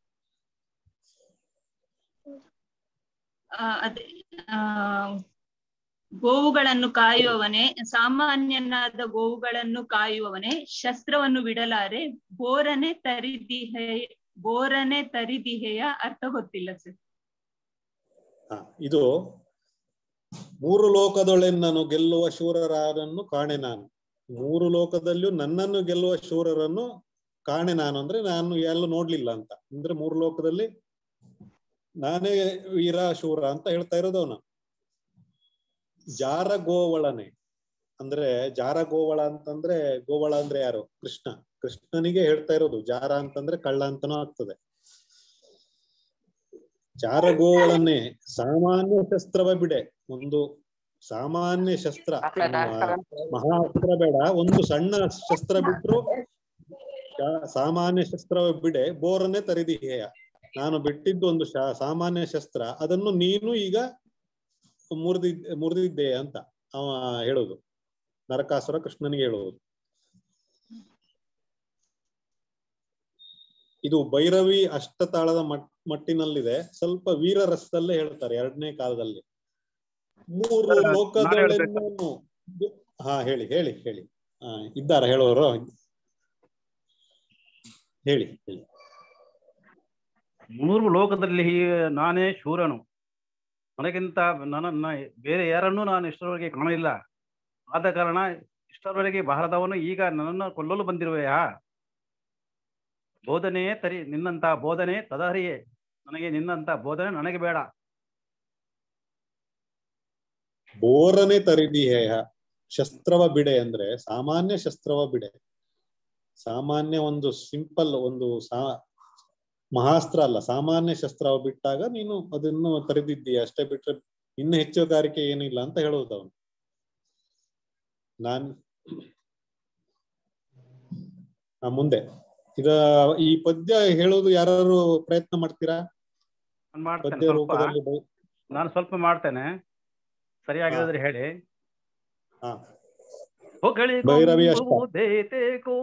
ಆ, ಅದೇ ಆ, ಗೋವುಗಳನ್ನು ಕಾಯುವವನೇ ಸಾಮಾನ್ಯನಾದ ಗೋವುಗಳನ್ನು ಕಾಯುವವನೇ ಶಸ್ತ್ರವನ್ನು ಬಿಡಲಾರೆ ಬೋರನೆ ತರಿದಿಹೆ ಬೋರನೆ ತರಿದಿಹೆಯ ಅರ್ಥ ಗೊತ್ತಿಲ್ಲ ಸರ್ ಹಾ ಇದು ಮೂರು ಲೋಕದೊಳೆನ್ನನು ಗೆಲ್ಲುವ ಶೂರರಾರನ್ನು ಕಾಣೆ ನಾನು ಮೂರು ಲೋಕದಲ್ಲಿಯೂ ನನ್ನನ್ನು ಗೆಲ್ಲುವ ಶೂರರನ್ನು ಕಾಣೆ ನಾನು ಅಂದ್ರೆ ನಾನು ಎಲ್ಲೂ ನೋಡ್ಲಿಲ್ಲ ಅಂತ ಅಂದ್ರೆ ಮೂರು ಲೋಕದಲ್ಲಿ ನಾನೇ ವೀರ ಶೂರ ಅಂತ ಹೇಳ್ತಾ ಇರೋದು ಅವನು ಜಾರ ಗೋವಳನೆ ಅಂದ್ರೆ ಜಾರ ಗೋವಳ ಅಂತಂದ್ರೆ ಗೋವಳ ಅಂದ್ರೆ ಯಾರು ಕೃಷ್ಣ ಕೃಷ್ಣನಿಗೆ ಹೇಳ್ತಾ ಇರೋದು ಜಾರ ಅಂತಂದ್ರೆ ಕಳ್ಳ ಅಂತಾನೂ ಆಗ್ತದೆ ಜಾರ ಗೋವಳನೆ ಸಾಮಾನ್ಯ ಶಸ್ತ್ರವ ಬಿಡೆ ಒಂದು ಸಾಮಾನ್ಯ ಶಸ್ತ್ರ ಮಹಾಸ್ತ್ರ ಬೇಡ ಒಂದು ಸಣ್ಣ ಶಸ್ತ್ರ ಬಿಟ್ರು ಶಾ- ಸಾಮಾನ್ಯ ಶಸ್ತ್ರವ ಬಿಡೆ ಬೋರನೆ ತರಿದಿಹೇಯ ನಾನು ಬಿಟ್ಟಿದ್ದು ಒಂದು ಶಾ- ಸಾಮಾನ್ಯ ಶಸ್ತ್ರ ಅದನ್ನು ನೀನು ಈಗ ಮುರಿದಿದ್ ಮುರಿದಿದ್ದೆ ಅಂತ ಅವ ಹೇಳೋದು ನರಕಾಸುರ ಕೃಷ್ಣನಿಗೆ ಹೇಳುವುದು ಇದು ಭೈರವಿ ಅಷ್ಟತಾಳದ ಮಟ್ ಮಟ್ಟಿನಲ್ಲಿದೆ ಸ್ವಲ್ಪ ವೀರ ರಸದಲ್ಲೇ ಹೇಳ್ತಾರೆ ಎರಡನೇ ಕಾಲದಲ್ಲಿ ಮೂರು ನಾನು- ನಾನು ಲೋಕದೊಳೆನ್ನನು ಹಾ ಹೇಳಿ ಹೇಳಿ ಹೇಳಿ ಹಾ ಇದ್ದಾರ ಹೇಳೋರು ಹೇಳಿ ಹೇಳಿ ಮೂರು ಲೋಕದಲ್ಲಿ ನಾನೇ ಶೂರನು ನನಗಿಂತ ನನ್ನ ಬೇರೆ ಯಾರನ್ನೂ ನಾನು ಇಷ್ಟರವರೆಗೆ ಕಾಣಲಿಲ್ಲ ಆದ ಕಾರಣ ಇಷ್ಟರವರೆಗೆ ಬಹಳದವನು ಈಗ ನನ್ನನ್ನು ಕೊಲ್ಲಲು ಬಂದಿರುವೆಯಾ ಬೋಧನೆ ತರಿ ನಿನ್ನಂತ ಬೋಧನೆ ತದಹರಿಯೇ ನನಗೆ ನಿನ್ನಂತ ಬೋಧನೆ ನನಗೆ ಬೇಡ ಬೋರನೆ ತರಿದಿಹೇಯ ಶಸ್ತ್ರವ ಬಿಡೆ ಅಂದ್ರೆ ಸಾಮಾನ್ಯ ಶಸ್ತ್ರವ ಬಿಡೆ ಸಾಮಾನ್ಯ ಒಂದು ಸಿಂಪಲ್ ಒಂದು ಸಾ ಮಹಾಸ್ತ್ರ ಅಲ್ಲ ಸಾಮಾನ್ಯ ಶಸ್ತ್ರವ ಬಿಟ್ಟಾಗ ನೀನು ಅದನ್ನು ತರಿದಿದ್ದೀಯ ಅಷ್ಟೇ ಬಿಟ್ರೆ ಇನ್ನು ಹೆಚ್ಚುಗಾರಿಕೆ ಏನಿಲ್ಲ ಅಂತ ಹೇಳುವುದು ಅವನು ನಾನ್ ಆ, ಮುಂದೆ ಈಗ ಈ ಪದ್ಯ ಹೇಳೋದು ಯಾರು ಪ್ರಯತ್ನ ಮಾಡ್ತೀರಾ ನಾನು ಮಾಡ್ತೇನೆ ಪದ್ಯ ಸ್ವಲ್ಪ ರೂಪದಲ್ಲಿ ಬೈ- ನಾನು ಸ್ವಲ್ಪ ಮಾಡ್ತೇನೆ ಸರಿಯಾಗಿದ್ರೆ ಹೇಳಿ ಹಾ ಹೊಗಳಿ ಭೈರವಿ ಅಷ್ಟ. ದೇತೇಕೋ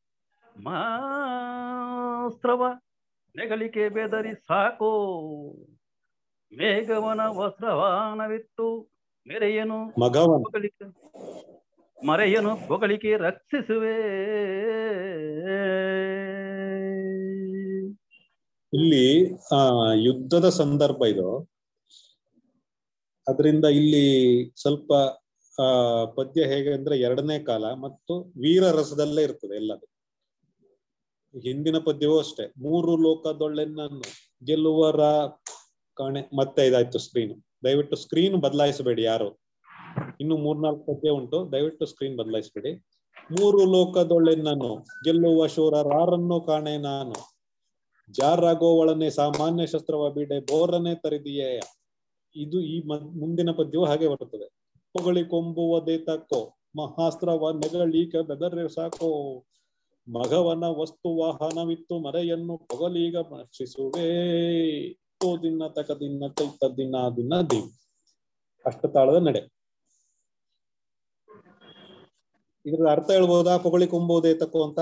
ಮಾಸ್ತ್ರವ ನೆಗಳಿಕೆ ಬೆದರಿ ಸಾಕೋ ಮೇಘವನ ವಸ್ತ್ರವಾನವಿತ್ತು ಮೇರೆಯನು ಮಗವನ ಹೊಗಳಿಕೆ ಮರೆಯನು ಹೊಗಳಿಕೆ ರಕ್ಷಿಸುವೆ ಇಲ್ಲಿ ಆ ಯುದ್ಧದ ಸಂದರ್ಭ ಇದು ಅದರಿಂದ ಇಲ್ಲಿ ಸ್ವಲ್ಪ ಆ ಪದ್ಯ ಹೇಗೆ ಅಂದ್ರೆ ಎರಡನೇ ಕಾಲ ಮತ್ತು ವೀರ ರಸದಲ್ಲೇ ಇರ್ತದೆ ಎಲ್ಲದು ಹಿಂದಿನ ಪದ್ಯವೂ ಅಷ್ಟೇ ಮೂರು ಲೋಕದೊಳ್ಳೆನನ್ನು ಗೆಲ್ಲುವರ ಕಾಣೆ ಮತ್ತೆ ಇದಾಯ್ತು ಸ್ಕ್ರೀನ್ ದಯವಿಟ್ಟು ಸ್ಕ್ರೀನ್ ಬದಲಾಯಿಸಬೇಡಿ ಯಾರು ಇನ್ನು ಮೂರ್ನಾಲ್ಕು ಪದ್ಯ ಉಂಟು ದಯವಿಟ್ಟು ಸ್ಕ್ರೀನ್ ಬದಲಾಯಿಸಬೇಡಿ ಮೂರು ಲೋಕದೊಳ್ಳೆನನ್ನು ಗೆಲ್ಲುವ ಶೂರರಾರನ್ನು ಕಾಣೆ ನಾನು ಜಾರಾಗೋವಳನೆ ಸಾಮಾನ್ಯ ಶಸ್ತ್ರವ ಬಿಡೆ ಬೋರನೆ ತರಿದಿಯೇ ಇದು ಈ ಮ- ಮುಂದಿನ ಪದ್ಯವು ಹಾಗೆ ಬರುತ್ತದೆ ಹೊಗಳಿ ಕೊಂಬುವುದೇ ತಕ್ಕೋ ಮಹಾಸ್ತ್ರವ ನೆಗಳೀಗ ಬೆದರ್ರೆ ಸಾಕೋ ಮಗವನ ವಸ್ತು ವಾಹನವಿತ್ತು ಮರೆಯನ್ನು ಪೊಗಲೀಗ ಭಕ್ಷಿಸುವೆ ತೋ ದಿನ ತಕ ದಿನ ಚೈತ ದಿನ ದಿನ ದಿನ ಅಷ್ಟತಾಳದ ನಡೆ ಇದ್ರ ಅರ್ಥ ಹೇಳ್ಬೋದಾ ಪೊಗಳಿ ಕೊಂಬುವುದೇ ತಕ್ಕೋ ಅಂತ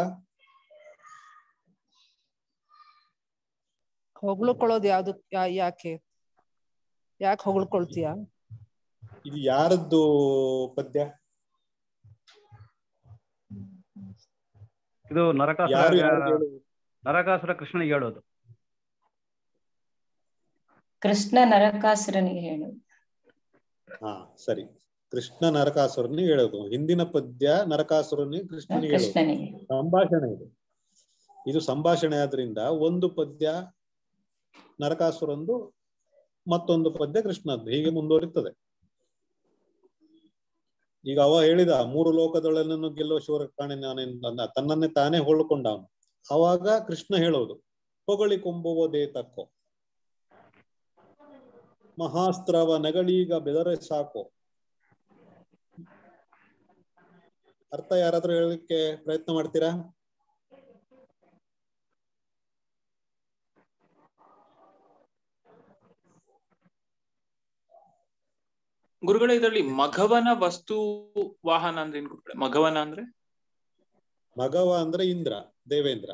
ಹೊಗಳ್ಕೊಳ್ಳೋದು ಯಾವ್ದು ಯಾ- ಯಾಕೆ ಯಾಕೆ ಹೊಗಳ್ಕೊಳ್ತೀಯ ಇದು ಯಾರದ್ದು ಪದ್ಯ ಇದು ನರಕಾಸುರ ಯಾರು ಯಾರು ಹೇಳು ನರಕಾಸುರ ಕೃಷ್ಣನಿಗೆ ಹೇಳೋದು ಕೃಷ್ಣ ನರಕಾಸುರನಿಗೆ ಹೇಳು ಹಾ ಸರಿ ಕೃಷ್ಣ ನರಕಾಸುರನಿಗೆ ಹೇಳೋದು ಹಿಂದಿನ ಪದ್ಯ ನರಕಾಸುರನಿಗೆ ಕೃಷ್ಣನಿಗೆ ಹೇಳೋದು ಕೃಷ್ಣನಿಗೆ ಸಂಭಾಷಣೆ ಇದು ಇದು ಸಂಭಾಷಣೆ ಆದ್ರಿಂದ ಒಂದು ಪದ್ಯ ನರಕಾಸುರಂದು ಮತ್ತೊಂದು ಪದ್ಯ ಕೃಷ್ಣದ್ದು ಹೀಗೆ ಮುಂದುವರಿತದೆ ಈಗ ಅವ ಹೇಳಿದ ಮೂರು ಲೋಕದೊಳನನ್ನು ಗೆಲ್ಲುವ ಶಿವರ ಕಾಣೆ ನಾನೆಂದ ತನ್ನನ್ನೇ ತಾನೇ ಹೊಳ್ಕೊಂಡ ಅವನು ಅವಾಗ ಕೃಷ್ಣ ಹೇಳೋದು ಹೊಗಳಿ ಕೊಂಬುವುದೇ ತಕ್ಕೋ ಮಹಾಸ್ತ್ರವ ನಗಳೀಗ ಬೆದರೆ ಸಾಕು ಅರ್ಥ ಯಾರಾದ್ರೂ ಹೇಳಲಿಕ್ಕೆ ಪ್ರಯತ್ನ ಮಾಡ್ತೀರಾ ಗುರುಗಳೇ ಇದರಲ್ಲಿ ಮಘವನ ವಸ್ತು ವಾಹನ ಅಂದ್ರೆ ಏನ್ ಗುರುಗಳೇ ಮಘವನ ಅಂದ್ರೆ ಮಗವ ಅಂದ್ರೆ ಇಂದ್ರ ದೇವೇಂದ್ರ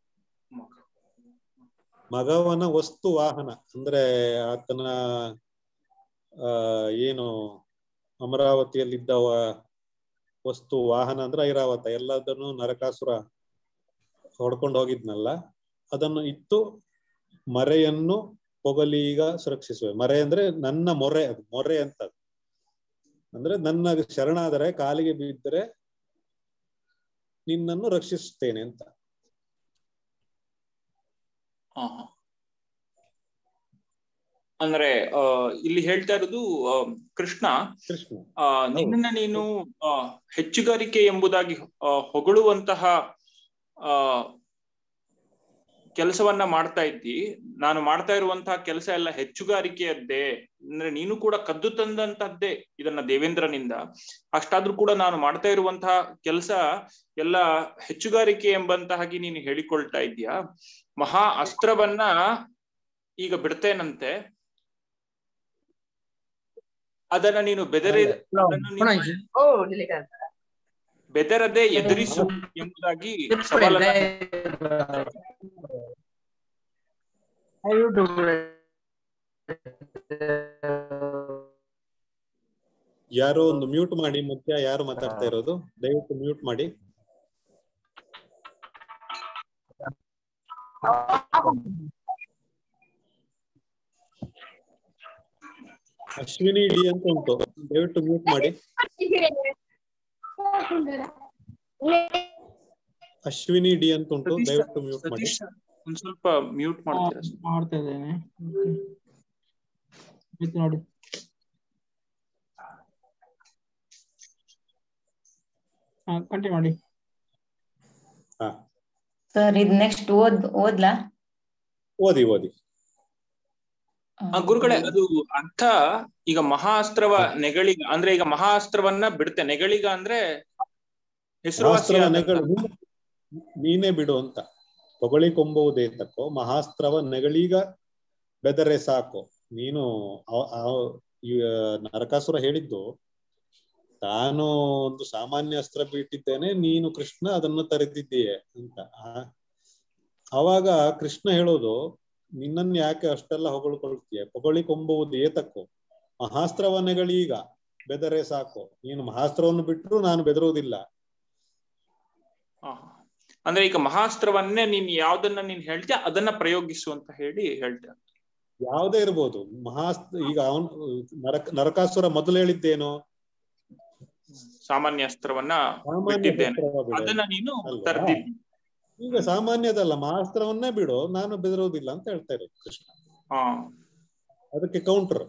ಮಗವನ ವಸ್ತು ವಾಹನ ಅಂದ್ರೆ ಆತನ ಆ ಏನು ಅಮರಾವತಿಯಲ್ಲಿದ್ದ ವ- ವಸ್ತು ವಾಹನ ಅಂದ್ರೆ ಐರಾವತ ಎಲ್ಲದನ್ನು ನರಕಾಸುರ ಹೊಡ್ಕೊಂಡು ಹೋಗಿದ್ನಲ್ಲ ಅದನ್ನು ಇತ್ತು ಮರೆಯನ್ನು ಪೊಗಲೀಗ ಸುರಕ್ಷಿಸುವೆ ಮರೆ ಅಂದ್ರೆ ನನ್ನ ಮೊರೆ ಅದು ಮೊರೆ ಅಂತ ಅದು. ಅಂದ್ರೆ ನನ್ನ ಶರಣಾದರೆ ಕಾಲಿಗೆ ಬಿದ್ದರೆ ನಿನ್ನನ್ನು ರಕ್ಷಿಸುತ್ತೇನೆ ಅಂತ ಹಾ, ಹಾ. ಅಂದ್ರೆ ಆ ಇಲ್ಲಿ ಹೇಳ್ತಾ ಇರೋದು ಆ, ಕೃಷ್ಣ ಕೃಷ್ಣ ಆ ನಿನ್ನನ್ನ ನೀನು ಆ ಹೆಚ್ಚುಗಾರಿಕೆ ಎಂಬುದಾಗಿ ಆ, ಹೊಗಳುವಂತಹ ಆ ಕೆಲಸವನ್ನ ಮಾಡ್ತಾ ಇದ್ದಿ ನಾನು ಮಾಡ್ತಾ ಇರುವಂತಹ ಕೆಲಸ ಎಲ್ಲ ಹೆಚ್ಚುಗಾರಿಕೆಯದ್ದೇ ಅಂದ್ರೆ ನೀನು ಕೂಡ ಕದ್ದು ತಂದಂತಹದ್ದೇ ಇದನ್ನ ದೇವೇಂದ್ರನಿಂದ ಅಷ್ಟಾದ್ರೂ ಕೂಡ ನಾನು ಮಾಡ್ತಾ ಇರುವಂತಹ ಕೆಲಸ ಎಲ್ಲ ಹೆಚ್ಚುಗಾರಿಕೆ ಎಂಬಂತಹಾಗಿ ನೀನು ಹೇಳಿಕೊಳ್ತಾ ಇದ್ದೀಯಾ ಮಹಾ ಅಸ್ತ್ರವನ್ನ ಈಗ ಬಿಡ್ತೇನಂತೆ ಅದನ್ನ ನೀನು ಬೆದರಿ ಅದನ್ನು ನೀನು ಬೆದರದೆ ಎದುರಿಸು ಎಂಬುದಾಗಿ ಸವಾಲನ್ನ ಯಾರೋ ಒಂದು ಮ್ಯೂಟ್ ಮಾಡಿ ಮುಖ್ಯ ಯಾರು ಮಾತಾಡ್ತಾ ಇರೋದು ದಯವಿಟ್ಟು ಮ್ಯೂಟ್ ಮಾಡಿ ಅಶ್ವಿನಿ ಡಿ ಅಂತ ಉಂಟು ದಯವಿಟ್ಟು ಮ್ಯೂಟ್ ಮಾಡಿ ಅಶ್ವಿನಿ ಡಿ ಅಂತ ಉಂಟು ಸತೀಶ, ದಯವಿಟ್ಟು ಮ್ಯೂಟ್ ಮಾಡಿ ಸತೀಶ ಒಂದ್ ಸ್ವಲ್ಪ ಮ್ಯೂಟ್ ಮಾಡ್ತೀರಾ ಸರ್? ಮಾಡ್ತಾ ಇದ್ದೇನೆ ಆಯ್ತು ನೋಡಿ ಹಾ ಕಂಟಿನ್ಯೂ ಮಾಡಿ ಹಾ ಸರ್ ಇದ್ ನೆಕ್ಸ್ಟ್ ಓದ್ ಓದ್ಲಾ ಓದಿ ಓದಿ ಆ ಗುರುಗಳೇ ಅದು ಅರ್ಥ ಈಗ ಮಹಾಸ್ತ್ರವ ನೆಗಳಿಗ ಅಂದ್ರೆ ಈಗ ಮಹಾಸ್ತ್ರವನ್ನ ಬಿಡುತ್ತೆ ನೆಗಳಿಗ ಅಂದ್ರೆ ಹೆಸರುವಾಸಿ ಮಹಾಸ್ತ್ರವ ನೆಗಳು ನೀನೆ- ನೀನೇ ಬಿಡು ಅಂತ ಹೊಗಳಿ ಕೊಂಬುವುದೇ ತಕ್ಕೋ ಮಹಾಸ್ತ್ರವ ನೆಗಳೀಗ ಬೆದರೆ ಸಾಕು ನೀನು ಅವ- ಅವ- ಈ ನರಕಾಸುರ ಹೇಳಿದ್ದು ತಾನು ಒಂದು ಸಾಮಾನ್ಯ ಅಸ್ತ್ರ ಬಿಟ್ಟಿದ್ದೇನೆ ನೀನು ಕೃಷ್ಣ ಅದನ್ನು ತರೆದಿದ್ದೀಯೆ ಅಂತ ಆ- ಅವಾಗ ಕೃಷ್ಣ ಹೇಳೋದು ನಿನ್ನನ್ನು ಯಾಕೆ ಅಷ್ಟೆಲ್ಲ ಹೊಗಳ್ಕೊಳ್ತೀಯ ಹೊಗಳಿ ಕೊಂಬುವುದು ಏತಕ್ಕೋ ಮಹಾಸ್ತ್ರವ ನೆಗಳೀಗ ಬೆದರೆ ಸಾಕು ನೀನು ಮಹಾಸ್ತ್ರವನ್ನು ಬಿಟ್ಟರು ನಾನು ಬೆದರುವುದಿಲ್ಲ ಆ, ಅಂದ್ರೆ ಈಗ ಮಹಾಸ್ತ್ರವನ್ನೇ ನೀನ್ ಯಾವ್ದನ್ನ ನೀನ್ ಹೇಳ್ತೀಯ ಅದನ್ನ ಪ್ರಯೋಗಿಸು ಅಂತ ಹೇಳಿ ಹೇಳ್ತೀಯ ಯಾವುದೇ ಇರ್ಬೋದು ಮಹಾಸ್ತ್ರ ಈಗ ಅವನು ನರಕ ನರಕಾಸುರ ಮೊದಲು ಹೇಳಿದ್ದೇನು ಸಾಮಾನ್ಯ ಅಸ್ತ್ರವನ್ನ ಸಾಮಾನ್ಯ ಬಿಟ್ಟಿದ್ದೇನೆ ಶಸ್ತ್ರವ ಬಿಡು. ಅದನ್ನ ನೀನು ಅಲ್ವಾ? ತರ್ದಿದ್ದಿ ಈಗ ಸಾಮಾನ್ಯದಲ್ಲ ಮಹಾಸ್ತ್ರವನ್ನೇ ಬಿಡು ನಾನು ಬೆದರುವುದಿಲ್ಲ ಅಂತ ಹೇಳ್ತಾ ಇರೋದು ಕೃಷ್ಣ ಹಾ ಅದಕ್ಕೆ ಕೌಂಟರ್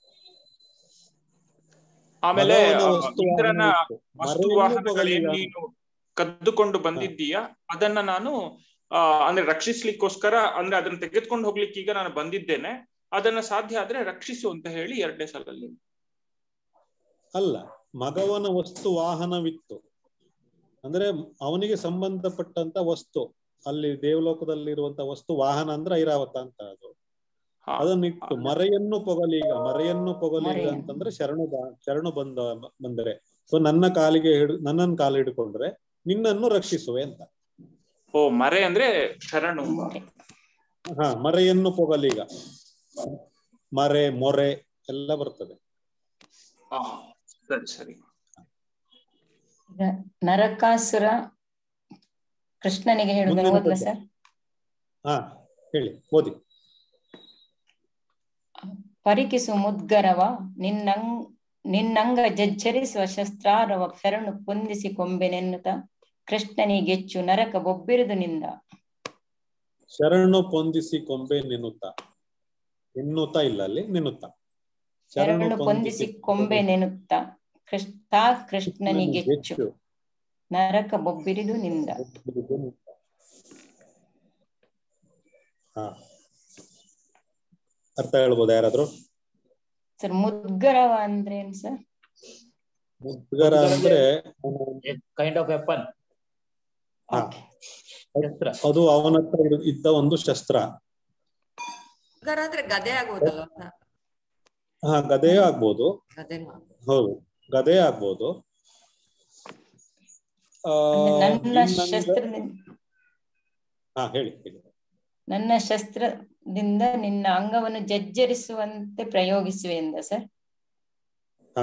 ಆಮೇಲೆ ಭಗವನ ಆ, ವಸ್ತು ಇಂದ್ರನ ವಾಹನ ವಸ್ತು ಮರೆಯನ್ನು ವಾಹನಗಳೇನ್ ಬಗಲಿಗ. ನೀನು ಕದ್ದುಕೊಂಡು ಬಂದಿದ್ದೀಯ ಅದನ್ನ ನಾನು ಆ ಅಂದ್ರೆ ರಕ್ಷಿಸ್ಲಿಕ್ಕೋಸ್ಕರ ಅಂದ್ರೆ ಅದನ್ನ ತೆಗೆದುಕೊಂಡು ಹೋಗ್ಲಿಕ್ಕೆ ಈಗ ನಾನು ಬಂದಿದ್ದೇನೆ ಅದನ್ನ ಸಾಧ್ಯ ಆದ್ರೆ ರಕ್ಷಿಸು ಅಂತ ಹೇಳಿ ಎರಡನೇ ಸಾಲಲ್ಲಿ ಅಲ್ಲ ಮಗವನ ವಸ್ತು ವಾಹನವಿತ್ತು ಅಂದ್ರೆ ಅವನಿಗೆ ಸಂಬಂಧಪಟ್ಟಂತ ವಸ್ತು ಅಲ್ಲಿ ದೇವಲೋಕದಲ್ಲಿರುವಂತ ವಸ್ತು ವಾಹನ ಅಂದ್ರೆ ಐರಾವತ ಅಂತ ಅದು ಹಾ. ಅದನ್ನಿಟ್ಟು ಮರೆಯನ್ನು ಪೊಗಲೀಗ ಮರೆಯನ್ನು ಪೊಗಲೀಗ ಮರೆಯನ್ನು. ಅಂತಂದ್ರೆ ಶರಣು ಬಾ- ಶರಣು ಬಂದ ಬಂದರೆ ಸೊ ನನ್ನ ಕಾಲಿಗೆ ಹಿಡ್ ನನ್ನನ್ನು ಕಾಲು ಹಿಡ್ಕೊಂಡ್ರೆ ನಿನ್ನನ್ನು ರಕ್ಷಿಸುವೆ ಅಂತ ಓ ಮರೆ ಅಂದ್ರೆ ಶರಣು ಹಾ ಮರೆಯನ್ನು ಪೊಗಲೀಗ ಮರೆ ಮೊರೆ ಎಲ್ಲ ಬರ್ತದೆ ಆ, ಸರಿ ಸರಿ ಈಗ ನರಕಾಸುರ ಕೃಷ್ಣನಿಗೆ ಹೇಳುದನ್ನು ಮುಂದಿನ ಓದ್ಲಾ ಪದ್ಯ. ಸರ್ ಹಾ ಹೇಳಿ ಓದಿ ಪರಿಕಿಸು ಮುದ್ಗರವ ನಿನ್ನಂಗ್ ನಿನ್ನಂಗ ಜಜ್ಜರಿಸುವ ಶಸ್ತ್ರಾರವ ಶರಣು ಪೊಂದಿಸಿ ಕೊಂಬೆನೆನ್ನುತ್ತ ಕೃಷ್ಣನಿಗೆಚ್ಚು ನರಕ ಬೊಬ್ಬಿರುದು ನಿಂದ ಶರಣು ಪೊಂದಿಸಿ ಕೊಂಬೆ ನೆನ್ನುತ್ತ ಎನ್ನುತ್ತ ಇಲ್ಲ ಅಲ್ಲಿ ನೆನ್ನುತ್ತ ಶರಣು ಪೊಂದಿಸಿ ಕೊಂಬೆ ನೆನುತ್ತ ಕೃಷ್ಣ ಕೃಷ್ಣನಿಗೆಚ್ಚು ನರಕ ಬೊಬ್ಬಿರಿದು ನಿಂದ ಹಾ ಅರ್ಥ ಹೇಳ್ಬೋದಾ ಯಾರಾದ್ರೂ ಸರ್ ಮುದ್ಗರವ ಅಂದ್ರೆ ಏನ್ ಸರ್ ಮುದ್ಗರ ಅಂದ್ರೆ ಕೈಂಡ್ ಆಫ್ ವೆಪನ್ ಹಾ. ಅದು ಅವನ ಹತ್ರ ಇರು- ಇದ್ದ ಒಂದು ಶಸ್ತ್ರ ಗರ ಅಂದ್ರೆ ಗದೆ ಆಗೋದಲ್ಲ ಹಾ ಗದೆ ಆಗ್ಬೋದು ಗದೆನೂ ಹೌದು ಗದೆ ಆಗ್ಬೋದು ಆ, ನನ್ನ ನಿನ್ನಂಗ- ಶಸ್ತ್ರದಿಂದ ಹಾ ಹೇಳಿ ಹೇಳಿ ನನ್ನ ಶಸ್ತ್ರದಿಂದ ನಿನ್ನ ಅಂಗವನ್ನು ಜಜ್ಜರಿಸುವಂತೆ ಪ್ರಯೋಗಿಸುವೆ ಎಂದ ಸರ್ ಹಾ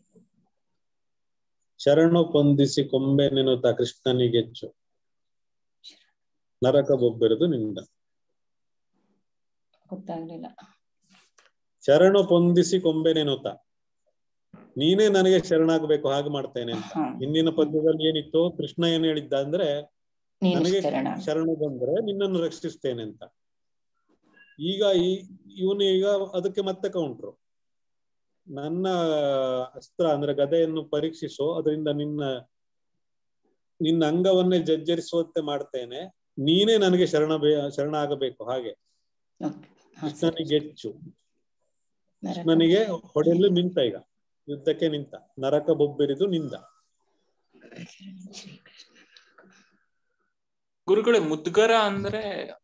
ಶರಣು ಪೊಂದಿಸಿ ಕೊಂಬೆ ನೆನುತ್ತ ಕೃಷ್ಣನಿಗೆಚ್ಚು ನರಕ ಬೊಬ್ಬೆರೆದು ನಿಂದ ಗೊತ್ತಾಗ್ಲಿಲ್ಲ ಶರಣು ಪೊಂದಿಸಿ ಕೊಂಬೆ ನೆನುತ್ತ ನೀನೇ ನನಗೆ ಶರಣಾಗಬೇಕು ಹಾಗೆ ಮಾಡ್ತೇನೆ ಅಂತ ಹಾ. ಹಿಂದಿನ ಪದ್ಯದಲ್ಲಿ ಏನಿತ್ತು ಕೃಷ್ಣ ಏನ್ ಹೇಳಿದ್ದ ಅಂದ್ರೆ ನೀನು ನನಗೆ ಶರಣ ಶರಣು ಬಂದ್ರೆ ನಿನ್ನನ್ನು ರಕ್ಷಿಸ್ತೇನೆ ಅಂತ ಈಗ ಈ ಇವನು ಈಗ ಅದಕ್ಕೆ ಮತ್ತೆ ಕೌಂಟ್ರು ನನ್ನ ಅಸ್ತ್ರ ಅಂದ್ರೆ ಗದೆಯನ್ನು ಪರೀಕ್ಷಿಸು ಅದರಿಂದ ನಿನ್ನ ನಿನ್ನ ಅಂಗವನ್ನೇ ಜಜ್ಜರಿಸುವಂತೆ ಮಾಡ್ತೇನೆ ನೀನೇ ನನಗೆ ಶರಣ ಬೇ ಶರಣ ಆಗಬೇಕು ಹಾಗೆ ಕೃಷ್ಣನಿಗೆಚ್ಚು ಕೃಷ್ಣನಿಗೆ ಹೊಡೆಯಲು ನಿಂತ ಈಗ ಯುದ್ಧಕ್ಕೆ ನಿಂತ ನರಕ ಬೊಬ್ಬಿರಿದು ನಿಂದ ಗುರುಗಳೇ ಮುದ್ಗರ ಅಂದ್ರೆ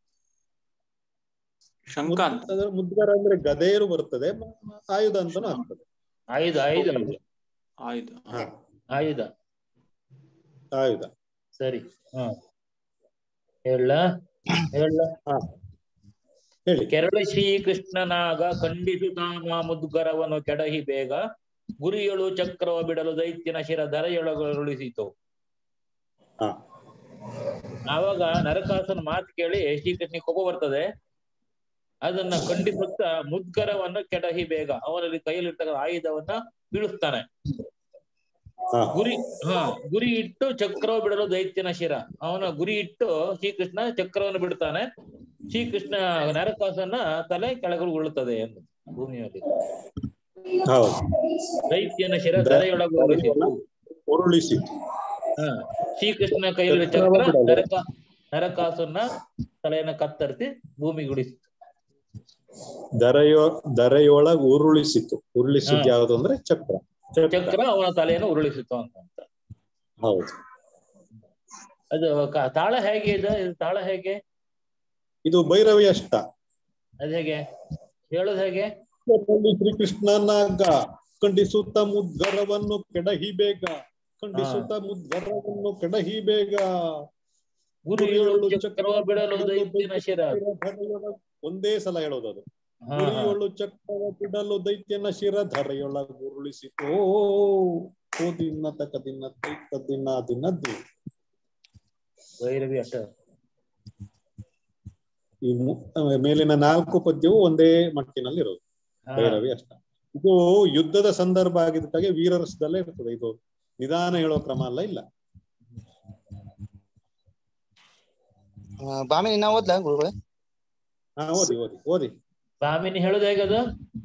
ಶಂಕ ಅಂತ ಅದ್ರ ಮುದ್ಗರ ಅಂದ್ರೆ ಗದೆಯರು ಬರ್ತದೆ ಮ- ಮ- ಆಯುಧ ಅಂತಾನು ಆಗ್ತದೆ ಆಯುಧ ಆಯುಧ ಆಯುಧ ಹಾ ಆಯುಧ ಆಯುಧ ಸರಿ ಹ ಹೇಳ ಹೇಳ ಹಾ ಹೇಳಿ ಕೆರಳ ಶ್ರೀಕೃಷ್ಣನಾಗ ಖಂಡಿಸುತ್ತಾಮ ಮುದ್ಗರವನು ಕೆಡಹಿ ಬೇಗ ಗುರಿಯಳು ಚಕ್ರವ ಬಿಡಲು ದೈತ್ಯನ ಶಿರ ಧರೆಯೊಳಗೊಳಿಸಿತು ಹಾ ಆವಾಗ ನರಕಾಸನ ಮಾತು ಕೇಳಿ ಶ್ರೀಕೃಷ್ಣನಿಗೆ ಕೋಪ ಬರ್ತದೆ ಅದನ್ನ ಖಂಡಿಸುತ್ತಾ ಮುದ್ಗರವನ್ನ ಕೆಡಹಿ ಬೇಗ ಅವನಲ್ಲಿ ಕೈಯಲ್ಲಿರ್ತಕ್ಕಂಥ ಆಯುಧವನ್ನ ಬೀಳಿಸ್ತಾನೆ ಹಾ ಗುರಿ ಹಾ ಗುರಿ ಇಟ್ಟು ಚಕ್ರವ ಬಿಡಲು ದೈತ್ಯನ ಶಿರ ಅವನ ಗುರಿ ಇಟ್ಟು ಶ್ರೀಕೃಷ್ಣ ಚಕ್ರವನ್ನು ಬಿಡ್ತಾನೆ ಶ್ರೀಕೃಷ್ಣ ನರಕಾಸನ ತಲೆ ಕೆಳಗೆ ಉರುಳುತ್ತದೆ ಎಂದು ಭೂಮಿಯಲ್ಲಿ ಹೌದು ದೈತ್ಯನ ಶಿರ ಧರೆಯೊಳಗೆ ಉರುಳಿಸಿತು ಉರುಳಿಸಿತು ಹಾ ಶ್ರೀಕೃಷ್ಣ ಕೈಯಲ್ಲಿ ಚಕ್ರವ ಚಕ್ರ ಬಿಡಲು. ನರಕ ನರಕಾಸನ ತಲೆಯನ್ನ ಕತ್ತರಿಸಿ ಭೂಮಿಗೆ ಉಳಿಸಿತು ದರೆಯೊ ದರೆಯೊಳಗ ಉರುಳಿಸಿತು ಉರುಳಿಸಿದ್ ಹಾ. ಯಾವುದು ಅಂದ್ರೆ ಚಕ್ರ ಚಕ್ರ ಅವನ ತಲೆಯನ್ನು ಉರುಳಿಸಿತು ಅಂತ ಅಂತ. ಹೌದು ಅದು ಕ- ತಾಳ ಹೇಗೆ ಇದೆ ಇದು ತಾಳ ಹೇಗೆ ಇದು ಭೈರವಿ ಅಷ್ಟ ಅದ್ ಹೇಗೆ ಹೇಳೋದು ಹೇಗೆ ಅಲ್ಲಿ ಶ್ರೀಕೃಷ್ಣನಾಗ ಖಂಡಿಸುತ್ತ ಮುದ್ಗರವನ್ನು ಕೆಡಹಿ ಬೇಗ ಖಂಡಿಸುತ್ತ ಮುದ್ಗರವನ್ನು ಕೆಡಹಿ ಬೇಗ ಗುರಿಯೊಳು ಚಕ್ರವ ಬಿಡಲು ದೈತ್ಯನ ಶಿರ ಒಂದೇ ಸಲ ಹೇಳೋದು ಅದು ಹಾ, ಹಾ. ಗುರಿಯೊಳು ಚಕ್ರವ ಬಿಡಲು ದೈತ್ಯನ ಶಿರ ಧರೆಯೊಳ ಗುರುಳಿಸಿತೋ ಓ ದಿನ ತಕ ದಿನ ತೈಕ ದಿನ ದಿನ ದಿನ ಭೈರವಿ ಅಷ್ಟ ಈ ಮು- ಮೇಲಿನ ನಾಲ್ಕು ಪದ್ಯವು ಒಂದೇ ಮಟ್ಟಿನಲ್ಲಿ ಇರೋದು ಹಾ. ಭೈರವಿ ಅಷ್ಟ ಇದು ಯುದ್ಧದ ಸಂದರ್ಭ ಆಗಿದ್ದಾಗೆ ವೀರರಸದಲ್ಲೇ ಇರ್ತದೆ ಇದು ನಿಧಾನ ಹೇಳೋ ಕ್ರಮ ಅಲ್ಲ ಇಲ್ಲ ಬಾಮಿನಿ ನಾ ಓದ್ಲಾ ಗುರುಗಳೇ ಹಾ ಓದಿ ಓದಿ ಓದಿ ಬಾಮಿನಿ ಹೇಳುದು ಹೇಗದು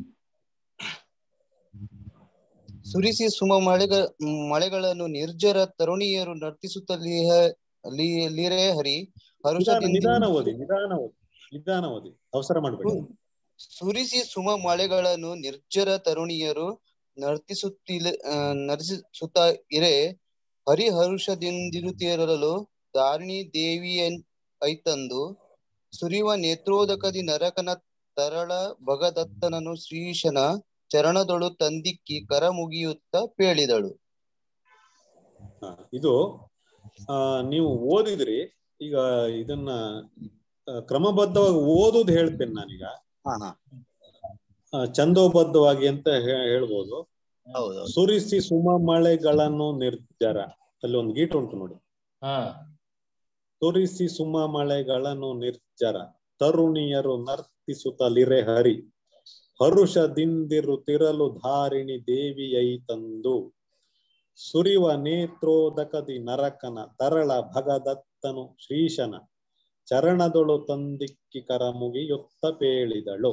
ಸುರಿಸಿ ಸುಮ ಮಳೆಗ ಮಳೆಗಳನ್ನು ನಿರ್ಜರ ತರುಣಿಯರು ನರ್ತಿಸುತ್ತಲಿಹ ಲಿ- ಲಿರೆ ಹರಿ ನಿಧಾನ ಹರುಷದಿಂದ ನಿಧಾನ ಓದಿ ನಿಧಾನ ಓದಿ ನಿಧಾನ ಓದಿ ಅವಸರ ಮಾಡ್ಬೇಡಿ ಸುರಿಸಿ ಸುಮ ಮಳೆಗಳನ್ನು ನಿರ್ಜರ ತರುಣಿಯರು ನರ್ತಿಸುತ್ತಿಲ ಆ, ನರ್ತಿಸುತ್ತ ಇರೆ ಹರಿಹರುಷದಿಂದಿರುತ್ತಿರಲು ದಾರಿಣಿ ದೇವಿಯನ್ ಐತಂದು ಸುರಿವ ನೇತ್ರೋದಕದಿ ನರಕನ ತರಳ ಭಗದತ್ತನನು ಶ್ರೀಶನ ಚರಣದೊಳು ತಂದಿಕ್ಕಿ ಕರ ಮುಗಿಯುತ್ತ ಪೇಳಿದಳು ಹಾ, ಇದು ಆ ನೀವು ಓದಿದ್ರಿ ಈಗ ಇದನ್ನ ಆ, ಕ್ರಮಬದ್ಧವಾಗಿ ಓದುದು ಹೇಳ್ತೇನೆ ನಾನೀಗ ಹಾ ಹಾ ಆ, ಛಂದೋಬದ್ಧವಾಗಿ ಅಂತ ಹೇ- ಹೇಳ್ಬೋದು ಹೌದು ಸುರಿಸಿ ಸುಮ ಮಳೆಗಳನ್ನು ನಿರ್ಜರ ಅಲ್ಲಿ ಒಂದು ಗೀಟ್ ಉಂಟು ನೋಡಿ ಹಾ ಸುರಿಸಿ ಸುಮ ಮಳೆಗಳನ್ನು ನಿರ್ಜರ ತರುಣಿಯರು ನರ್ತಿಸುತ್ತಲಿರೆ ಹರಿ ಹರುಷದಿಂದಿರುತ್ತಿರಲು ಧಾರಿಣಿ ದೇವಿಯೈ ತಂದು ಸುರಿವ ನೇತ್ರೋದಕದಿ ನರಕನ ತರಳ ಭಗದತ್ತನು ಶ್ರೀಶನ ಚರಣದೊಳು ತಂದಿಕ್ಕಿ ಕರ ಮುಗಿಯುತ್ತ ಪೇಳಿದಳು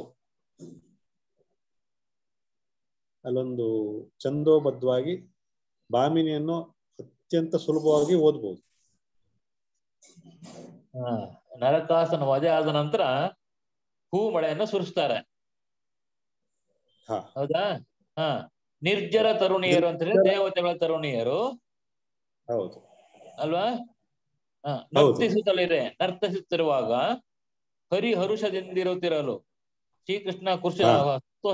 ಅಲ್ಲೊಂದು ಛಂದೋಬದ್ಧವಾಗಿ ಬಾಮಿನಿಯನ್ನು ಅತ್ಯಂತ ಸುಲಭವಾಗಿ ಓದ್ಬೋದು ಹಾ ನರಕಾಸನ ವಧೆ ಆದ ನಂತರ ಹೂ ಮಳೆಯನ್ನು ಸುರಿಸ್ತಾರೆ ಹಾ ಹೌದಾ ಹಾ ನಿರ್ಜರ ತರುಣಿಯರು ಅಂತ ಹೇಳಿ ದೇವತೆಗಳ ತರುಣಿಯರು ಹೌದು ಅಲ್ವಾ ಹ, ಹೌದು. ನರ್ತಿಸುತ್ತಲಿದೆ ನರ್ತಿಸುತ್ತಿರುವಾಗ ಹರಿ ಹರುಷದಿಂದಿರುತ್ತಿರಲು ಶ್ರೀಕೃಷ್ಣ ಕೃಷ್ಣ ಹಾ.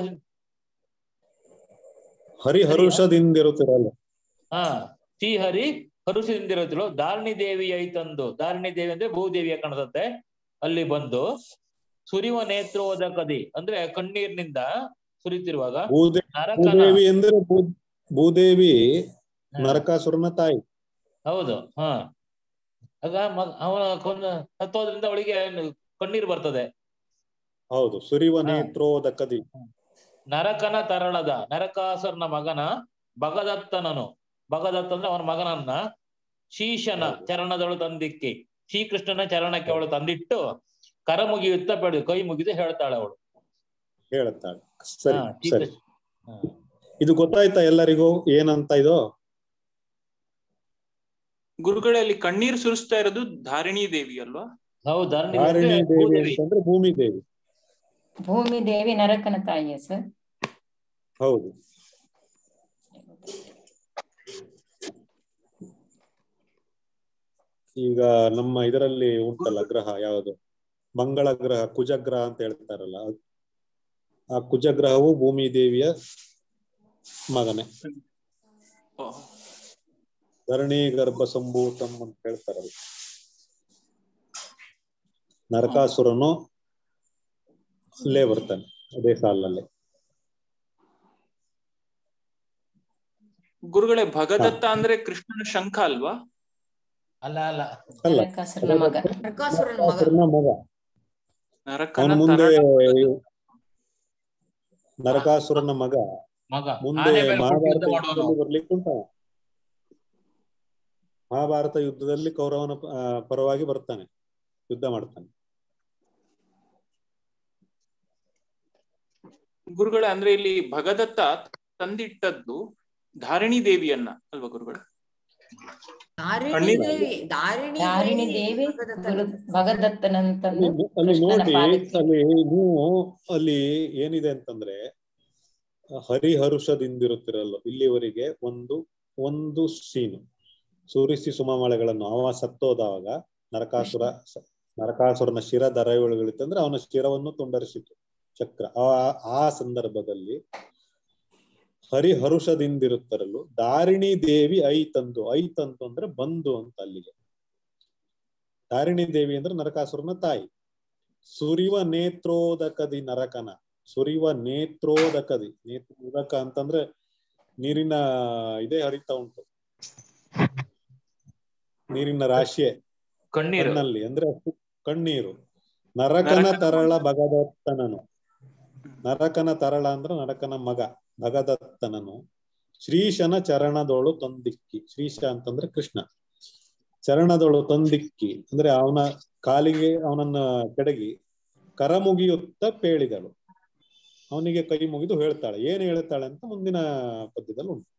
ಹರಿಹರುಷದಿಂದಿರುತ್ತಿರಲು ಹಾ ಶ್ರೀಹರಿ ಹರುಷದಿಂದಿರುತ್ತಿರೋ ಧಾರಣಿ ದೇವಿ ಐತಂದು ಧಾರಣಿ ದೇವಿ ಅಂದ್ರೆ ಭೂದೇವಿಯ ಕಾಣಿಸುತ್ತೆ ಅಲ್ಲಿ ಬಂದು ಸುರಿವ ನೇತ್ರೋದಕದಿ ಅಂದ್ರೆ ಕಣ್ಣೀರಿನಿಂದ ಸುರಿತಿರುವಾಗ ಭೂದೇ ನರಕನ ಭೂದೇವಿ ಅಂದ್ರೆ ಭೂ- ಭೂದೇವಿ ನರಕಾಸುರನ ತಾಯಿ ಹೌದು ಹಾ ಆಗ ಮ- ಅವನ ಕೊಂದ ಹತ್ತೋದ್ರಿಂದ ಅವಳಿಗೆ ಕಣ್ಣೀರು ಬರ್ತದೆ ಹೌದು ಸುರಿವ ಹಾ. ನೇತ್ರೋದಕದಿ ನರಕನ ತರಳದ ನರಕಾಸುರನ ಮಗನ ಭಗದತ್ತನನು ಭಗದತ್ತ ಅಂದ್ರೆ ಅವನ ಮಗನನ್ನ ಶೀಶನ ಚರಣದಳು ತಂದಿಕ್ಕಿ ಶ್ರೀಕೃಷ್ಣನ ಚರಣಕ್ಕೆ ಅವಳು ತಂದಿಟ್ಟು ಕರ ಮುಗಿಯುತ್ತಾ ಬೇಡ ಕೈ ಮುಗಿದು ಹೇಳ್ತಾಳೆ ಅವಳು ಹೇಳುತ್ತಾಳೆ ಸರಿ ಹಾ, ಸರಿ ಶ್ರೀಕೃಷ್ಣ ಹಾ. ಇದು ಗೊತ್ತಾಯ್ತಾ ಎಲ್ಲರಿಗೂ ಏನಂತ ಇದು ಗುರುಗಳಲ್ಲಿ ಕಣ್ಣೀರು ಸುರಿಸ್ತಾ ಇರೋದು ಧಾರಿಣಿ ದೇವಿ ಅಲ್ವಾ ಹೌದು ಧರಣಿ ಧಾರಿಣಿ ಅಂದ್ರೆ ದೇವಿ ಭೂದೇವಿ ಅಂತಂದ್ರೆ ಭೂಮಿ ದೇವಿ ಭೂಮಿ ದೇವಿ ನರಕನ ತಾಯಿಯ ಸರ್ ಹೌದು ಈಗ ನಮ್ಮ ಇದರಲ್ಲಿ ಉಂಟಲ್ಲ ಗ್ರಹ ಯಾವುದು ಮಂಗಳ ಗ್ರಹ ಕುಜಗ್ರಹ ಅಂತ ಹೇಳ್ತಾರಲ್ಲ ಅದ್- ಆ ಕುಜಗ್ರಹವು ಭೂಮಿ ದೇವಿಯ ಮಗನೇ ಓ, ಧರಣಿ ಗರ್ಭ ಸಂಭೂತಂ ಅಂತ ಹೇಳ್ತಾರಲ್ಲ ನರಕಾಸುರನು ಅಲ್ಲೇ ಬರ್ತಾನೆ ಅದೇ ಸಾಲಲ್ಲೇ ಗುರುಗಳೇ ಭಗದತ್ತ ಅಂದ್ರೆ ಕೃಷ್ಣನ ಶಂಖ ಅಲ್ವಾ ಅಲ್ಲ ಅಲ್ಲ ಅಲ್ಲ ನರಕಾಸುರನ ಮಗ ನರಕಾಸುರನ ಮಗ ನರಕಾಸುರನ ಮಗ ನರಕನ ಅವನು ಮುಂದೆ ತರಳ ನರಕಾಸುರನ ಮಗ ಮಗ ಮುಂದೆ ಆನೆ ಮೇಲೆ ಕೊಟ್ಟು ಯುದ್ಧ ಮಹಾಭಾರತ ಮಾಡೋನು ಯುದ್ಧದಲ್ಲಿ ಬರ್ಲಿಕ್ಕೆ ಉಂಟ ಮಹಾಭಾರತ ಯುದ್ಧದಲ್ಲಿ ಕೌರವನ ಪ- ಆ, ಪರವಾಗಿ ಬರ್ತಾನೆ ಯುದ್ಧ ಮಾಡ್ತಾನೆ ಗುರುಗಳೇ ಅಂದ್ರೆ ಇಲ್ಲಿ ಭಗದತ್ತ ತಂದಿಟ್ಟದ್ದು ಧಾರಿಣಿ ದೇವಿಯನ್ನ ಅಲ್ವಾ ಗುರುಗಳೇ ದಾರಿಣಿ ಕಣ್ಣೀರು- ದೇವಿ ದಾರಿಣಿ ದಾರಿಣಿ ದೇವಿ ಗುರು ಭಗದತ್ತನಂತಂದು ಅಲ್ಲಿ ಅಲ್ಲಿ ಕೃಷ್ಣನ ನೋಡಿ ಪಾದಕ್ಕೆ ಅಲ್ಲಿ ನೀವು ಅಲ್ಲಿ ಏನಿದೆ ಅಂತಂದ್ರೆ ಹರಿಹರುಷದಿಂದಿರುತ್ತಿರಲ್ಲ ಇಲ್ಲಿವರೆಗೆ ಒಂದು ಒಂದು ಸೀನು ಸೂರಿಸಿ ಸುಮಮಳೆಗಳನ್ನು ಅವ ಸತ್ತೋದವಾಗ ನರಕಾಸುರ ಸ- ನರಕಾಸುರನ ಶಿರ ದರಗಳಿತ್ತಂದ್ರೆ ಅವನ ಶಿರವನ್ನು ತುಂಡರಿಸಿತು ಚಕ್ರ ಆ ಆ ಸಂದರ್ಭದಲ್ಲಿ ಹರಿಹರುಷದಿಂದಿರುತ್ತರಲು ದಾರಿಣಿ ದೇವಿ ಐತಂದು ಐತಂದು ಅಂದ್ರೆ ಬಂದು ಅಂತ ಅಲ್ಲಿಗೆ ದಾರಿಣಿ ದೇವಿ ಅಂದ್ರೆ ನರಕಾಸುರನ ತಾಯಿ ಸುರಿವ ನೇತ್ರೋದಕದಿ ನರಕನ ಸುರಿವ ನೇತ್ರೋದಕದಿ ನೇತ್ರೋದಕ ಅಂತಂದ್ರೆ ನೀರಿನ ಇದೇ ಹರಿತಾ ಉಂಟು ನೀರಿನ ರಾಶಿಯೇ ಕಣ್ಣೀರು ಕಣ್ಣಲ್ಲಿ ಅಂದ್ರೆ ಅಷ್ಟು ಕಣ್ಣೀರು ನರಕನ ತರಳ ಭಗದತ್ತನನು ನರಕನ ತರಳ ಅಂದ್ರೆ ನರಕನ ಮಗ ಭಗದತ್ತನನು ಶ್ರೀಶನ ಚರಣದೊಳು ತಂದಿಕ್ಕಿ ಶ್ರೀಶ ಅಂತಂದ್ರೆ ಕೃಷ್ಣ ಚರಣದೊಳು ತಂದಿಕ್ಕಿ ಅಂದ್ರೆ ಅವನ ಕಾಲಿಗೆ ಅವನನ್ನ ಕೆಡಗಿ ಕರ ಮುಗಿಯುತ್ತ ಪೇಳಿದಳು ಅವನಿಗೆ ಕೈ ಮುಗಿದು ಹೇಳ್ತಾಳೆ ಏನ್ ಹೇಳ್ತಾಳೆ ಅಂತ ಮುಂದಿನ ಪದ್ಯದಲ್ಲಿ ಉಂಟು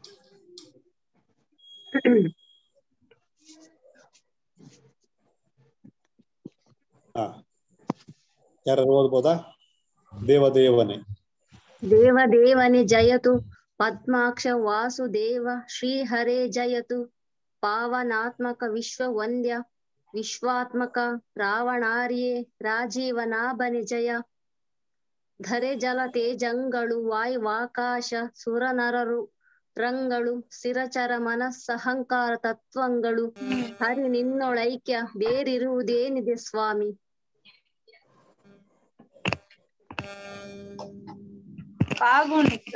ಹಾ ಯಾರು ಓದ್ಬೋದಾ ದೇವದೇವನೇ ದೇವದೇವನೆ ಜಯತು ಪದ್ಮಾಕ್ಷ ವಾಸುದೇವ ಶ್ರೀಹರೇ ಜಯತು ಪಾವನಾತ್ಮಕ ವಿಶ್ವವಂದ್ಯ ವಿಶ್ವಾತ್ಮಕ ರಾವಣಾರ್ಯೇ ರಾಜೀವನಾಭನೆ ಜಯ ಧರೆ ಜಲ ತೇಜಂಗಳು ವಾಯುವಾಕಾಶ ಸುರನರರು ರಂಗಳು ಸ್ಥಿರಚರ ಮನಸ್ಸಹಂಕಾರ ತತ್ವಂಗಳು ಹರಿ ನಿನ್ನೊಳೈಕ್ಯ ಬೇರಿರುವುದೇನಿದೆ ಸ್ವಾಮಿ ಕಾಗುಣಿತ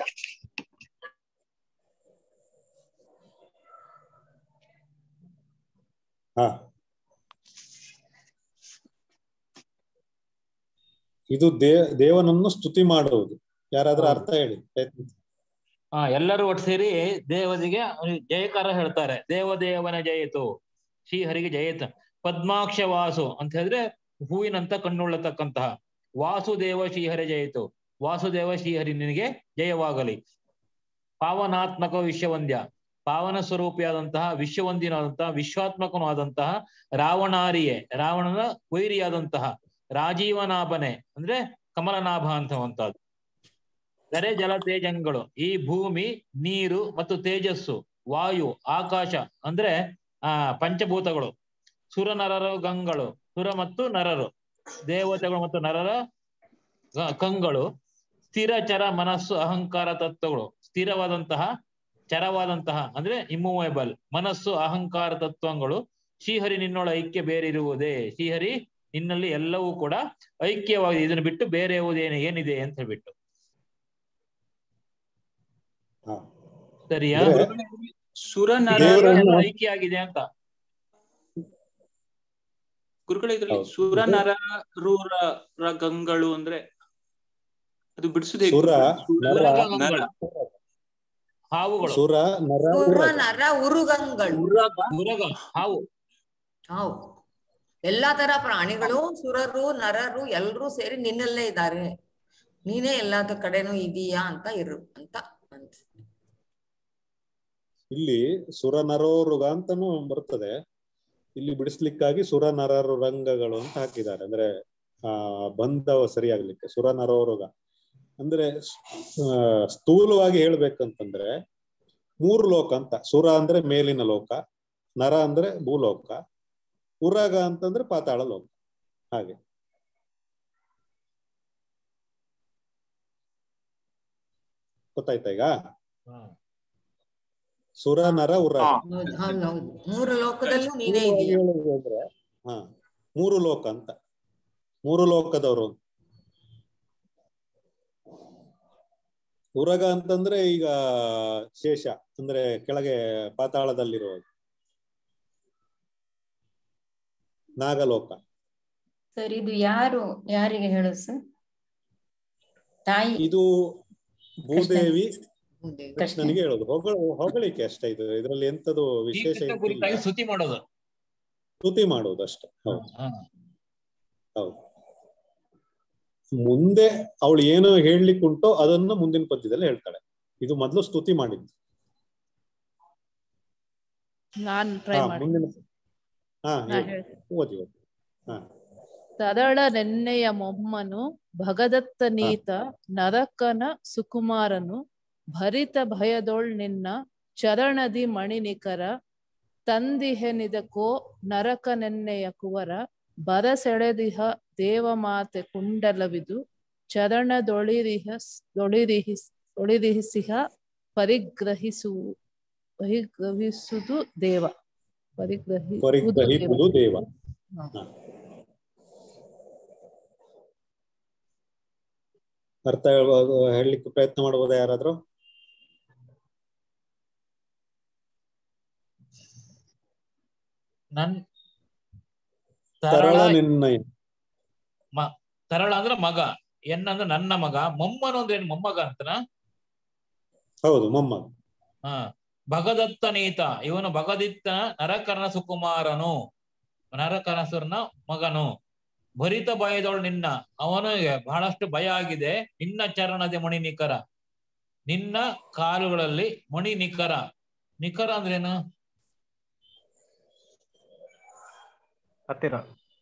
ಹಾ ಇದು ದೇ ದೇವನನ್ನು ಸ್ತುತಿ ಮಾಡುವುದು ಯಾರಾದ್ರೂ ಅರ್ಥ ಹೇಳಿ ಪ್ರಯತ್ನಿಸಿ. ಹಾ ಎಲ್ಲರೂ ಒಟ್ಟು ಸೇರಿ ದೇವರಿಗೆ ಜಯಕಾರ ಹೇಳ್ತಾರೆ ದೇವದೇವನ ಜಯಿತು ಶ್ರೀಹರಿಗೆ ಜಯತ ಪದ್ಮಾಕ್ಷ ವಾಸು ಅಂತ ಹೇಳಿದ್ರೆ ಹೂವಿನಂತ ಕಣ್ಣುಳ್ಳತಕ್ಕಂತಹ ವಾಸುದೇವ ಶ್ರೀಹರಿ ಜಯಿತು ವಾಸುದೇವ ಶ್ರೀಹರಿ ನಿನಗೆ ಜಯವಾಗಲಿ ಪಾವನಾತ್ಮಕ ವಿಶ್ವವಂದ್ಯ ಪಾವನ ಸ್ವರೂಪಿಯಾದಂತಹ ವಿಶ್ವವಂದಿನಾದಂತಹ ವಿಶ್ವಾತ್ಮಕನೂ ಆದಂತಹ ರಾವಣಾರಿಯೇ ರಾವಣನ ವೈರಿಯಾದಂತಹ ರಾಜೀವನಾಭನೆ ಅಂದ್ರೆ ಕಮಲನಾಭ ಅಂತವಂತದ್ದು ದರೆ ಜಲ ತೇಜಂಗಳು ಈ ಭೂಮಿ ನೀರು ಮತ್ತು ತೇಜಸ್ಸು ವಾಯು ಆಕಾಶ ಅಂದ್ರೆ ಆ ಪಂಚಭೂತಗಳು ಸುರ ನರರು ಗಂಗಳು ಸುರ ಮತ್ತು ನರರು ದೇವತೆಗಳು ಮತ್ತು ನರರ ಗ- ಕಂಗಳು ಸ್ಥಿರ ಚರ ಮನಸ್ಸು ಅಹಂಕಾರ ತತ್ವಗಳು ಸ್ಥಿರವಾದಂತಹ ಚರವಾದಂತಹ ಅಂದ್ರೆ ಇಮ್ಮೂವೇಬಲ್ ಮನಸ್ಸು ಅಹಂಕಾರ ತತ್ವಗಳು ಶ್ರೀಹರಿ ನಿನ್ನೊಳ ಐಕ್ಯ ಬೇರಿರುವುದೇ ಶ್ರೀಹರಿ ನಿನ್ನಲ್ಲಿ ಎಲ್ಲವೂ ಕೂಡ ಐಕ್ಯವಾಗಿದೆ ಇದನ್ನು ಬಿಟ್ಟು ಬೇರೆ ಯಾವುದೇನು ಏನಿದೆ ಅಂತ ಹೇಳ್ಬಿಟ್ಟು ಹಾ. ಸರಿಯಾ ಅಂದ್ರೆ ಸುರ ನರ ದೇವರನ್ನು- ಐಕ್ಯ ಆಗಿದೆ ಅಂತ ಗುರುಗಳ ಇದ್ರಲ್ಲಿ ಹೌದು. ಸುರ ನರ ರೂರ ರ ಗಂಗಳು ಅಂದ್ರೆ ಅದು ಬಿಡಿಸುದು ಹೇಗೆ ಸುರ ಗುರುಗಳೇ? ನರ ಗಂಗಳು. ಹಾವುಗಳು ಸುರ ನರ ಸುರ ಉರಗ. ನರ ಉರುಗಂಗಳು ಉರಗ ಹಾವು ಹೌದು ಎಲ್ಲಾ ತರ ಪ್ರಾಣಿಗಳು ಸುರರು ನರರು ಎಲ್ರೂ ಸೇರಿ ನಿನ್ನಲ್ಲೇ ಇದ್ದಾರೆ ನೀನೇ ಎಲ್ಲಾದ ಕಡೆನೂ ಇದೀಯಾ ಅಂತ ಇರು ಅಂತ ಅನ್ಸುತ್ತೆ ಇಲ್ಲಿ ಸುರ ನರೋರುಗ ಅಂತಾನು ಬರ್ತದೆ ಇಲ್ಲಿ ಬಿಡಿಸ್ಲಿಕ್ಕಾಗಿ ಸುರ ನರರು ರಂಗಗಳು ಅಂತ ಹಾಕಿದ್ದಾರೆ ಅಂದ್ರೆ ಆ ಬಂಧ ಸರಿಯಾಗ್ಲಿಕ್ಕೆ ಸುರ ನರೋರುಗ ಅಂದ್ರೆ ಆ, ಸ್ಥೂಲವಾಗಿ ಹೇಳ್ಬೇಕಂತಂದ್ರೆ ಮೂರು ಲೋಕ ಅಂತ ಸುರ ಅಂದ್ರೆ ಮೇಲಿನ ಲೋಕ ನರ ಅಂದ್ರೆ ಭೂಲೋಕ ಉರಗ ಅಂತಂದ್ರೆ ಪಾತಾಳ ಲೋಕ ಹಾಗೆ ಗೊತ್ತಾಯ್ತಾ ಈಗ ಸುರ ನರ ಉರಗ ಹೌದು ಹೌದು ಹೌದು ಮೂರು ಲೋಕದಲ್ಲೂ ನೀನೇ ಸ್ಥೂಲವಾಗಿ ಇದೀಯ ಹೇಳೋದು ಅಂದ್ರೆ ಹಾ ಮೂರು ಲೋಕ ಅಂತ ಮೂರು ಲೋಕದವರು ಉರಗ ಅಂತಂದ್ರೆ ಈಗ ಶೇಷ ಅಂದ್ರೆ ಕೆಳಗೆ ಪಾತಾಳದಲ್ಲಿರುವುದು ನಾಗಲೋಕ ಸರ್ ಇದು ಯಾರು ಯಾರಿಗೆ ಹೇಳು ಸರ್ ತಾಯಿ ಇದು ಭೂದೇವಿ ಭೂದೇವಿ. ಕೃಷ್ಣನಿಗೆ ಹೇಳೋದು ಹೊಗಳ ಹೊಗಳಿಕೆ ಅಷ್ಟೇ ಇದು ಇದರಲ್ಲಿ ಎಂತದು ವಿಶೇಷ ಶ್ರೀಕೃಷ್ಣ ಎಂತ ಕುರಿತಾಗಿ ಇಲ್ಲ. ಸ್ತುತಿ ಮಾಡೋದು ಸ್ತುತಿ ಮಾಡುವುದು ಅಷ್ಟೇ ಹೌದು ಹಾ. ಹೌದು ಮುಂದೆ ಅವಳು ಏನು ಹೇಳಲಿಕ್ಕುಂಟೋ ಅದನ್ನ ಮುಂದಿನ ಪದ್ಯದಲ್ಲಿ ಹೇಳ್ತಾಳೆ ಇದು ಮೊದಲು ಸ್ತುತಿ ಮಾಡಿದ್ದು ನಾನ್ ಟ್ರೈ ಹಾ ಮಾಡಿ ಮುಂದಿನ ಹಾ ನಾ ಹೇಳು. ಹೇಳ್ತೀನಿ ಓದಿ ಓದಿ ಹಾ ತದಳ ನೆನ್ನೆಯ ಮೊಮ್ಮನು ಭಗದತ್ತನೀತ ನರಕನ ಸುಕುಮಾರನು ಭರಿತ ಭಯದೊಳ್ ನಿನ್ನ ಚರಣದಿ ಮಣಿನಿಕರ ತಂದಿಹೆನಿದಕೋ ನರಕನೆನ್ನೆಯ ಕುವರ ಬರಸೆಳೆದಿಹ ದೇವಮಾತೆ ಕುಂಡಲವಿದು ಚರಣದೊಳಿರಿಹ ದೊಳಿರಿಹಿಸ್ ದೊಳಿರಿಹಿಸಿಹ ಪರಿಗ್ರಹಿಸು ಪರಿಗ್ರಹಿಸುವುದು ದೇವ ಪರಿಗ್ರಹಿಸುವುದು ಪರಿಗ್ರಹಿಸುವುದು ದೇವ ಹಾ. ಹಾ. ಅರ್ಥ ಹೇಳ್ಬೋದು ಹೇಳಲಿಕ್ಕೆ ಪ್ರಯತ್ನ ಮಾಡ್ಬೋದಾ ಯಾರಾದ್ರೂ ನನ್ ಸರಳ ತರಳ ನಿರ್ಣಯ ಮ ತರಳ ಅಂದ್ರೆ ಮಗ ಎನ್ ಅಂದ್ರೆ ನನ್ನ ಮಗ ಮೊಮ್ಮನು ಅಂದ್ರೆ ಏನು ಮೊಮ್ಮಗ ಅಂತನಾ ಹೌದು ಮೊಮ್ಮಗ ಹಾ ಭಗದತ್ತನೀತ ಇವನು ಭಗದಿತ್ತ ನರಕರ್ಣ ಸುಕುಮಾರನು ನರಕರಸುರನ ಮಗನು ಭರಿತ ಭಯದೊಳು ನಿನ್ನ ಅವನಿಗೆ ಬಹಳಷ್ಟು ಭಯ ಆಗಿದೆ ನಿನ್ನ ಚರಣದೆ ಮಣಿ ನಿಖರ ನಿನ್ನ ಕಾಲುಗಳಲ್ಲಿ ಮಣಿ ನಿಖರ ನಿಖರ ಅಂದ್ರೇನು ಹತ್ತಿರ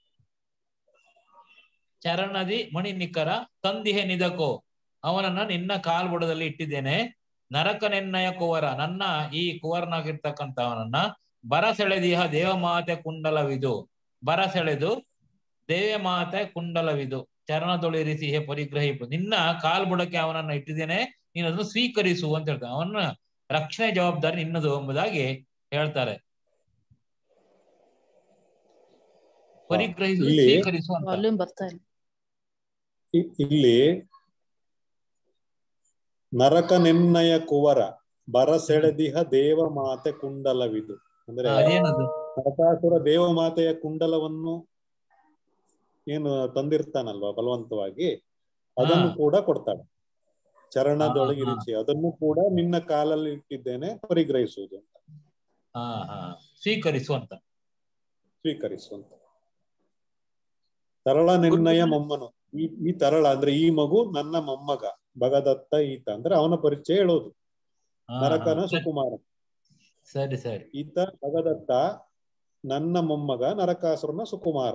ಚರಣದಿ ಮಣಿ ನಿಖರ ತಂದಿಹೆ ನಿದಕೋ ಅವನನ್ನ ನಿನ್ನ ಕಾಲ್ಬುಡದಲ್ಲಿ ಇಟ್ಟಿದ್ದೇನೆ ನರಕನೆನ್ನಯ ಕುವರ ನನ್ನ ಈ ಕುವರನಾಗಿರ್ತಕ್ಕಂಥವನನ್ನ ಬರಸೆಳೆದಿಹ ದೇವಮಾತೆ ಕುಂಡಲವಿದು ಬರಸೆಳೆದು ದೇವಮಾತೆ ಕುಂಡಲವಿದು ಚರಣದೊಳಿರಿಸಿ ಹೇ ಪರಿಗ್ರಹಿಪು ನಿನ್ನ ಕಾಲ್ಬುಡಕ್ಕೆ ಅವನನ್ನ ಇಟ್ಟಿದ್ದೇನೆ ನೀನು ಅದನ್ನು ಸ್ವೀಕರಿಸು ಅಂತ ಹೇಳ್ತಾನೆ ಅವನ ರಕ್ಷಣೆ ಜವಾಬ್ದಾರಿ ನಿನ್ನದು ಎಂಬುದಾಗಿ ಹೇಳ್ತಾರೆ ಪರಿಗ್ರಹಿಸು ಇಲ್ಲಿ- ಸ್ವೀಕರಿಸು ಅಂತ ವಾಲ್ಯೂಮ್ ಬರ್ತಾ ಇಲ್ಲ ಇ- ಇಲ್ಲಿ ನರಕ ನಿರ್ಣಯ ಕುವರ ಬರಸೆಳೆದಿಹ ದೇವ ಮಾತೆ ಕುಂಡಲವಿದು ಅಂದ್ರೆ ಹಾ, ಅದೇನದು ನರಕಾಸುರ ದೇವ ಮಾತೆಯ ಕುಂಡಲವನ್ನು ಏನು ತಂದಿರ್ತಾನಲ್ವಾ ಬಲವಂತವಾಗಿ ಅದನ್ನು ಹಾ. ಕೂಡ ಕೊಡ್ತಾಳೆ ಚರಣದೊಳಗೆ ಹಾ, ಹಾ. ಇರಿಸಿ ಅದನ್ನು ಕೂಡ ನಿನ್ನ ಕಾಲಲ್ಲಿ ಇಟ್ಟಿದ್ದೇನೆ ಪರಿಗ್ರಹಿಸುವುದು ಅಂತ ಹಾ ಹಾ ಸ್ವೀಕರಿಸು ಅಂತ ಸ್ವೀಕರಿಸುವಂತ ತರಳ ನಿರ್ಣಯ ಮೊಮ್ಮನು ಈ ಈ ತರಳ ಅಂದ್ರೆ ಈ ಮಗು ನನ್ನ ಮೊಮ್ಮಗ ಭಗದತ್ತ ಈತ ಅಂದ್ರೆ ಅವನ ಪರಿಚಯ ಹೇಳೋದು ಹಾ, ನರಕನ ಹಾ. ಸುಕುಮಾರ ಸರಿ ಸರಿ ಈತ ಭಗದತ್ತ ನನ್ನ ಮೊಮ್ಮಗ ನರಕಾಸುರನ ಸುಕುಮಾರ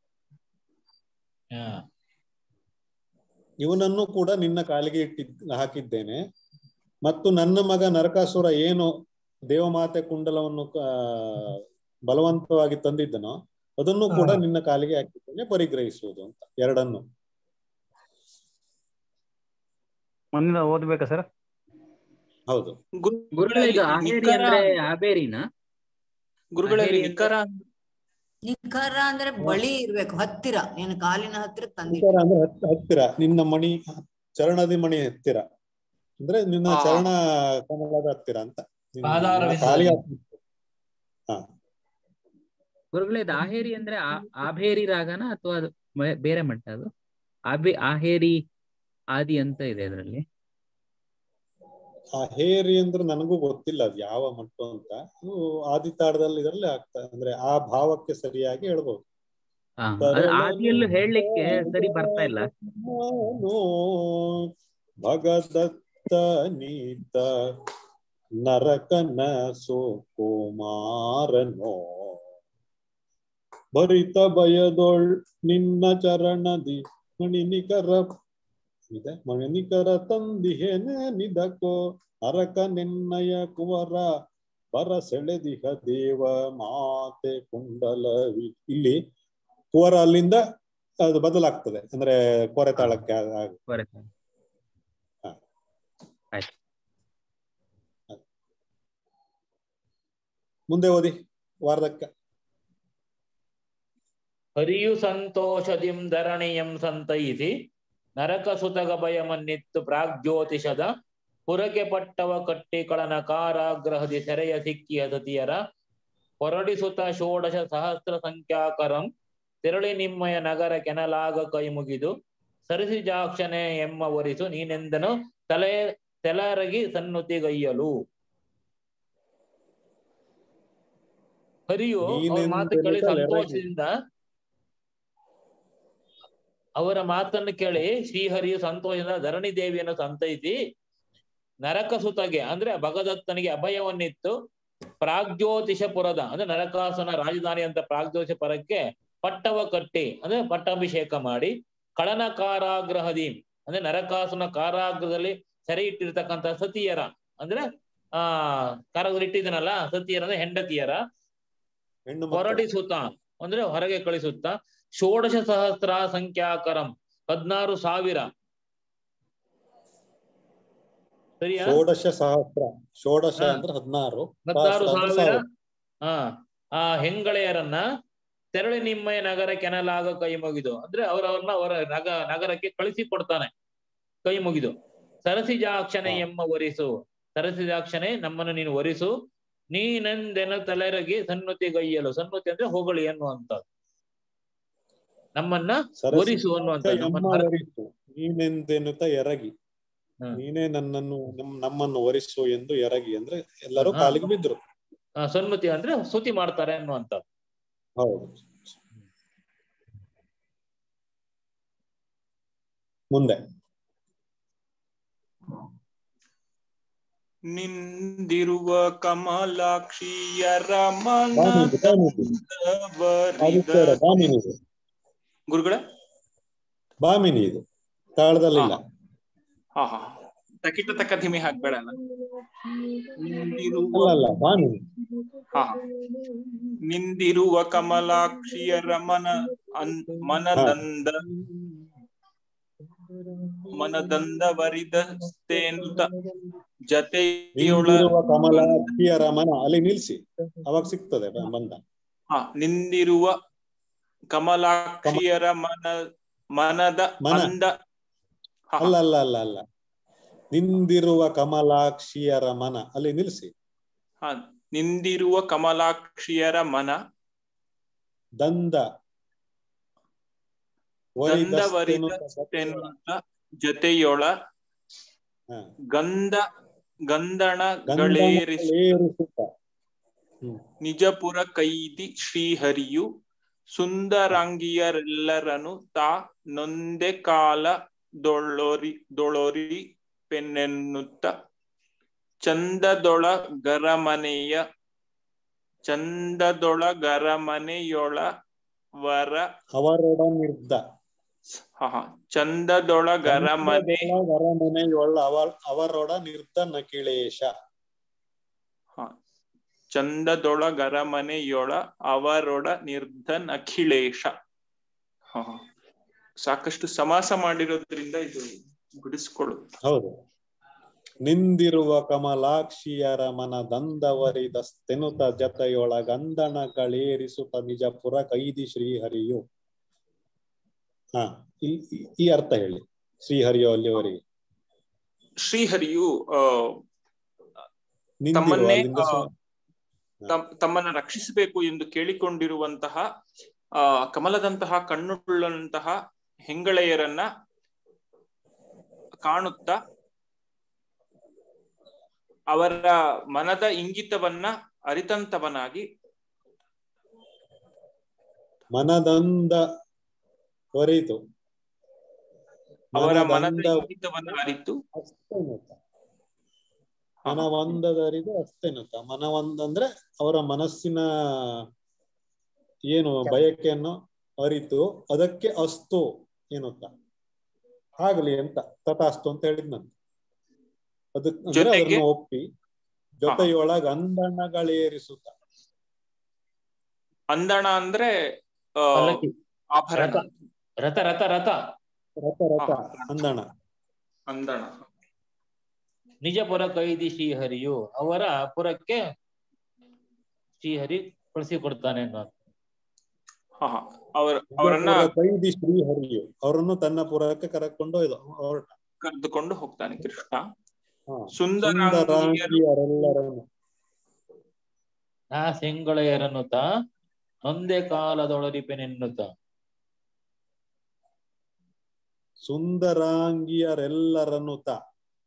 ಹಾ ಇವನನ್ನು ಕೂಡ ನಿನ್ನ ಕಾಲಿಗೆ ಇಟ್ಟಿದ್ ಹಾಕಿದ್ದೇನೆ ಮತ್ತು ನನ್ನ ಮಗ ನರಕಾಸುರ ಏನು ದೇವಮಾತೆ ಕುಂಡಲವನ್ನು ಆ, ಬಲವಂತವಾಗಿ ತಂದಿದ್ದನೋ ಅದನ್ನು ಕೂಡ ಹಾ. ನಿನ್ನ ಕಾಲಿಗೆ ಹಾಕಿದ್ದೇನೆ ಪರಿಗ್ರಹಿಸುವುದು ಅಂತ ಎರಡನ್ನು ಮುಂದಿನ ಓದ್ಬೇಕಾ ಸರ್ ಹೌದು ಗುರುಗಳೇ ಇದು ಅಲ್ಲಿ ಆಹೇರಿ ನಿಖರ- ಅಂದ್ರೆ ಆಬೇರಿನ ಗುರುಗಳಲ್ಲಿ ಆಹೇರಿ ಅಂದ್ರೆ- ನಿಖರ ನಿಖರ ಅಂದ್ರೆ ಬಳಿ ಇರ್ಬೇಕು ಹತ್ತಿರ ನಿನ್ನ ಕಾಲಿನ ಹತ್ತಿರ ತಂದಿ ನಿಖರ ಅಂದ್ರೆ ಹತ್- ಹತ್ತಿರ ನಿನ್ನ ಮಣಿ ಚರಣದಿ ಮಣಿ ಹತ್ತಿರ ಅಂದ್ರೆ ನಿನ್ನ ಹಾ. ಚರಣ ಕಮಲದ ಹತ್ತಿರ ಅಂತ ನಿನ್ನ ಪಾದಾರವಿಂದದಲ್ಲಿ. ಕಾಲಿಗೆ ಹತ್ತಿರ. ಹಾ ಗುರುಗಳೇ ಇದು ಆಹೇರಿ ಅಂದ್ರೆ ಆ- ಆಭೇರಿ ರಾಗನ ಅಥವಾ ಅದು ಬೇ- ಬೇರೆ ಮಟ್ಟ ಅದು ಆಬೆ ಆಹೇರಿ ಆದಿ ಅಂತ ಇದೆ ಅದರಲ್ಲಿ ಆ ಹೇರಿ ಅಂದ್ರೆ ನನಗೂ ಗೊತ್ತಿಲ್ಲ ಅದು ಯಾವ ಮಟ್ಟು ಅಂತ ಅದು ಆದಿತಾಳದಲ್ಲಿ ಇದರಲ್ಲಿ ಆಗ್ತಾ ಅಂದ್ರೆ ಆ ಭಾವಕ್ಕೆ ಸರಿಯಾಗಿ ಹೇಳ್ಬೋದು ಹಾ ಅದು ಆದಿಯಲ್ಲೂ ಹೇಳಲಿಕ್ಕೆ ಸರಿ ಬರ್ತಾ ಇಲ್ಲ ನಾನು ಭಗದತ್ತ ನೀತ ನರಕನ ಸುಕುಮಾರನೋ ಭರಿತ ಭಯದೊಳ್ ನಿನ್ನ ಚರಣದಿ ಮಣಿನಿಕರ ಇದೆ ಮಣಿನಿಕರ ತಂದಿಹೇನೆ ನಿದಕೋ ನರಕ ನಿನ್ನಯ ಕುವರ ಬರ ಸೆಳೆದಿಹ ದೇವ ಮಾತೆ ಕುಂಡಲವಿ ಇಲ್ಲಿ ಕುವರ ಅಲ್ಲಿಂದ ಅದು ಬದಲಾಗ್ತದೆ ಅಂದ್ರೆ ಕೊರೆ ತಾಳಕ್ಕೆ ಆಗ- ಆಗ- ಬರುತ್ತೆ ಹಾ. ಆಯ್ತು ಮುಂದೆ ಓದಿ ವಾರದಕ್ಕ ಹರಿಯು ಸಂತೋಷದಿಂ ಧರಣಿಯಂ ಸಂತೈಸಿ ನರಕ ಸುತಗ ಭಯಮನ್ನಿತ್ತು ಪ್ರಾಗ್ಜ್ಯೋತಿಷದ ಪುರಕೆ ಪಟ್ಟವ ಕಟ್ಟಿ ಕಳನ ಕಾರಾಗ್ರಹದಿ ಸೆರೆಯ ಸಿಕ್ಕಿಯ ಸತಿಯರ ಹೊರಡಿಸುತ್ತ ಷೋಡಶ ಸಹಸ್ರ ಸಂಖ್ಯಾಕರಂ ತೆರಳಿ ನಿಮ್ಮಯ ನಗರ ಕೆನಲಾಗ ಕೈ ಮುಗಿದು ಸರಿಸಿ ಜಾಕ್ಷನೆ ಎಮ್ಮ ಒರಿಸು ನೀನೆಂದನು ತಲೆ ತೆಲರಗಿ ಸನ್ನುತಿಗೈಯಲು ಹರಿಯು ಅವ್ರ ಮಾತು ಕೇಳಿ ನೀನೆಂದೆನು ತಲೆರಗಿ. ಸಂತೋಷದಿಂದ ಅವರ ಮಾತನ್ನು ಕೇಳಿ ಶ್ರೀಹರಿಯು ಸಂತೋಷದಿಂದ ಧರಣಿ ದೇವಿಯನ್ನು ಸಂತೈಸಿ ನರಕಸುತಗೆ ಅಂದ್ರೆ ಭಗದತ್ತನಿಗೆ ಅಭಯವನ್ನಿತ್ತು ಪ್ರಾಗ್ಜ್ಯೋತಿಷಪುರದ ಅಂದ್ರೆ ನರಕಾಸನ ರಾಜಧಾನಿ ಅಂತ ಪ್ರಾಗ್ಜ್ಯೋತಿಷಪುರಕ್ಕೆ ಪಟ್ಟವ ಕಟ್ಟಿ ಅಂದ್ರೆ ಪಟ್ಟಾಭಿಷೇಕ ಮಾಡಿ ಕಳನ ಕಾರಾಗ್ರಹದಿ ಅಂದ್ರೆ ನರಕಾಸುನ ಕಾರಾಗ್ರಹದಲ್ಲಿ ಸೆರೆ ಇಟ್ಟಿರ್ತಕ್ಕಂಥ ಸತಿಯರ ಅಂದ್ರೆ ಆ ಕಾರಾಗೃಹ ಇಟ್ಟಿದ್ದನಲ್ಲ ಸತಿಯರ ಅಂದ್ರೆ ಹೆಂಡತಿಯರ ಹೆಣ್ಣು ಮಕ್ಕಳು. ಹೊರಡಿಸುತ್ತ ಅಂದ್ರೆ ಹೊರಗೆ ಕಳಿಸುತ್ತ ಷೋಡಶ ಸಹಸ್ರ ಸಂಖ್ಯಾಕರಂ ಹದ್ನಾರು ಸಾವಿರ ಸರಿಯಾ ಷೋಡಶ ಸಹಸ್ರ ಷೋಡಶ ಹಾ. ಅಂದ್ರೆ ಹದಿನಾರು ಹತ್ತಾರು ಸಹಸ್ರ ಅಂದ್ರೆ ಸಾವಿರ ಸಾವಿರ. ಹಾ ಆ ಹೆಂಗಳೆಯರನ್ನ ತೆರಳಿ ನಿಮ್ಮಯ ನಗರ ಕೆನಲಾಗ ಕೈ ಮುಗಿದು ಅಂದ್ರೆ ಅವರವ್ರನ್ನ ಅವರ ನಗ ನಗರಕ್ಕೆ ಕಳಿಸಿ ಕೊಡ್ತಾನೆ ಕೈ ಮುಗಿದು ಸರಸಿಜಾಕ್ಷನೆ ಎಮ್ಮ ಒರಿಸು ಸರಸಿಜಾಕ್ಷನೆ ನಮ್ಮನ್ನು ನೀನು ಒರಿಸು ನೀನೆಂದೆನ ತಲೆರಗಿ ಸನ್ನುತಿ ಗೈಯಲು ಸನ್ನುತಿ ಅಂದ್ರೆ ಹೊಗಳಿ ಅನ್ನುವಂಥದ್ದು ನಮ್ಮನ್ನ ಒರಿಸು ಅನ್ನುವಂಥದ್ದು ನಮ್ಮನ್ನ ಹರ- ಒರಿಸು ನೀನೆಂದೆನ್ನುತ್ತ ಎರಗಿ ನೀನೇ ನನ್ನನ್ನು ನಮ್- ನಮ್ಮನ್ನು ಒರಿಸು ಎಂದು ಎರಗಿ ಅಂದ್ರೆ ಎಲ್ಲರೂ ಹಾ. ಕಾಲಿಗೆ ಬಿದ್ರು ಆ, ಸನ್ನುತಿ ಅಂದ್ರೆ ಸ್ತುತಿ ಮಾಡ್ತಾರೆ ಅನ್ನುವಂಥದ್ದು ಹೌದು ಮುಂದೆ ನಿಂದಿರುವ ಕಮಲಾಕ್ಷಿಯರ ಬಾಮಿನಿ, ಬಾಮಿನಿ. ಆದಿತ್ಯರ ಬಾಮಿನಿ ಇದು ಗುರುಗಳ ಬಾಮಿನಿ ಇದು ತಾಳದಲ್ಲಿಲ್ಲ ಹಾ ಹಾ ತಕಿಟ ತಕ್ಕ ಧಿಮಿ ಹಾಕ್ಬೇಡ ಅಲ್ಲ ನಿಂದಿರುವ ಅಲ್ಲ ಅಲ್ಲ ಬಾಮಿನಿ ಹಾ ಹಾ. ನಿಂದಿರುವ ಕಮಲಾಕ್ಷಿಯರ ಮನ ಅನ್ ಮನದಂದ ಮನದಂದ ವರಿದಸ್ತೇನುತ ಜತೆಯೊಳ ನಿಂತಿರುವ ಕಮಲ ಅಕ್ಕಿಯರ ಮನ ಅಲ್ಲಿ ನಿಲ್ಸಿ ಅವಾಗ ಸಿಗ್ತದೆ ಬ- ಬಂದ ಹಾ ನಿಂದಿರುವ ಕಮಲಾಕ್ಷಿಯರ ಮನ ಮನದ ಮನ. ಅಂದ ಹಾ, ಹಾ. ಅಲ್ಲ ಅಲ್ಲ ಅಲ್ಲ ಅಲ್ಲ ನಿಂದಿರುವ ಕಮಲಾಕ್ಷಿಯರ ಮನ ಅಲ್ಲಿ ನಿಲ್ಸಿ ಹಾ ನಿಂದಿರುವ ಕಮಲಾಕ್ಷಿಯರ ಮನ ದಂದ ದಂದ ವರಿದಸ್ತೇನು ವರಿದಸ್ತೇನುತ ಜತೆಯೊಳ ಹಾ. ಗಂಧ ಗಂಧಣಗಳೇರಿಸಿ ಗಂಧಗಳೇರಿಸುತ್ತ ಹ್ಮ್ ನಿಜಪುರ ಕೈದಿ ಶ್ರೀಹರಿಯು ಸುಂದರಾಂಗಿಯರೆಲ್ಲರನು ತಾ ನೊಂದೆ ಕಾಲ ದೊಳ್ಳೊರಿ ದೊಳೊರಿ ಪೆನ್ನೆನ್ನುತ್ತ ಚಂದದೊಳ ಗರಮನೆಯ ಚಂದದೊಳ ಗರಮನೆಯೊಳ ವರ ಅವರೊಡನಿರ್ದ ಹ ಹ. ಚಂದದೊಳ ಗರಮನೆ ಅರಮನೆಯೊಳ್ಳ ಅವರ್ ಅವರೊಡ ನಿರ್ದ ನಕಿಳೇಶ ಹ. ಚಂದದೊಳ ಗರಮನೆಯೊಳ ಅವರೊಡ ನಿರ್ಧನ್ ಅಖಿಳೇಶ ಹ ಹ. ಸಾಕಷ್ಟು ಸಮಾಸ ಮಾಡಿರೋದ್ರಿಂದ ಇದು ಬಿಡಿಸ್ಕೊಳ್ಳು ಹೌದು ನಿಂದಿರುವ ಕಮಲಾಕ್ಷಿಯರ ಮನ ದಂದವರಿದಸ್ತೆನುತ ಜತೆಯೊಳ ಗಂಧಣಗಳೇರಿಸುತ್ತ ನಿಜಪುರ ಕೈದಿ ಶ್ರೀಹರಿಯು ಹಾ ಈ- ಈ- ಈ ಅರ್ಥ ಹೇಳಿ ಶ್ರೀಹರಿಯು ಅಲ್ಲಿವರೆಗೆ ಶ್ರೀಹರಿಯು ಆ ನಿಂದಿರುವ ತಮ್ಮನ್ನೇ ಅಲ್ಲಿಂದ ಆ, ಸು- ತಮ್- ತಮ್ಮನ್ನ ರಕ್ಷಿಸಬೇಕು ಎಂದು ಕೇಳಿಕೊಂಡಿರುವಂತಹ ಆ ಕಮಲದಂತಹ ಕಣ್ಣುಳ್ಳಂತಹ ಹೆಂಗಳೆಯರನ್ನ ಕಾಣುತ್ತಾ ಅವರ ಮನದ ಇಂಗಿತವನ್ನ ಅರಿತಂತವನಾಗಿ ಮನದಂದ ಹೊರಿತು ಅವರ ಮನದ ಮನದಂದ ಇಂಗಿತವನ್ನ ಅರಿತು ಅಸ್ತೆನುತ ಮನವಂದದರಿದು ಅಸ್ತೆನುತ ಮನವಂದಂದ್ರೆ ಅವರ ಮನಸ್ಸಿನ ಏನು ಬಯಕೆಯನ್ನು ಅರಿತು ಅದಕ್ಕೆ ಅಸ್ತು ಎನ್ನುತ್ತ ಆಗ್ಲಿ ಅಂತ ತಥಾಸ್ತು ಅಂತ ಹೇಳಿದ್ನಂತೆ ಅದಕ್ ಅಂದ್ರೆ ಜೊತೆಗೆ? ಅದನ್ನ ಒಪ್ಪಿ ಜೊತೆಯೊಳಗ ಅಂದಣ್ಣಗಳೇರಿಸುತ್ತ ಅಂದಣ ಅಂದ್ರೆ ಆ, ಪಲ್ಲಕ್ಕಿ. ಆಭರಣ ರಥ ರಥ ರಥ ರಥ ರಥ ಅಂದಣ ಅಂದಣ ನಿಜಪುರ ಕೈದಿ ಶ್ರೀಹರಿಯು ಅವರ ಪುರಕ್ಕೆ ಶ್ರೀಹರಿ ಕಳಿಸಿಕೊಡ್ತಾನೆ ಅನ್ನೋದು ಹ ಹ. ಅವರ ಅವರನ್ನ ನಿಜಪುರ ಕೈದಿ ಶ್ರೀಹರಿಯು ಅವರನ್ನು ತನ್ನ ಪುರಕ್ಕೆ ಕರೆಕೊಂಡು ಇದು ಹೊರಟ ಕರೆದುಕೊಂಡು ಹೋಗ್ತಾನೆ ಕೃಷ್ಣ ಹಾ. ಸುಂದರಾಂಗಿಯರು ಸುಂದರಾಂಗಿಯರೆಲ್ಲರನ್ನು ಆ ಸೆಂಗಳೆಯರನ್ನುತ್ತ ನೊಂದೆ ಕಾಲದೊಳರಿಪೆನೆನ್ನುತ್ತ ಸುಂದರಾಂಗಿಯರೆಲ್ಲರನ್ನು ತ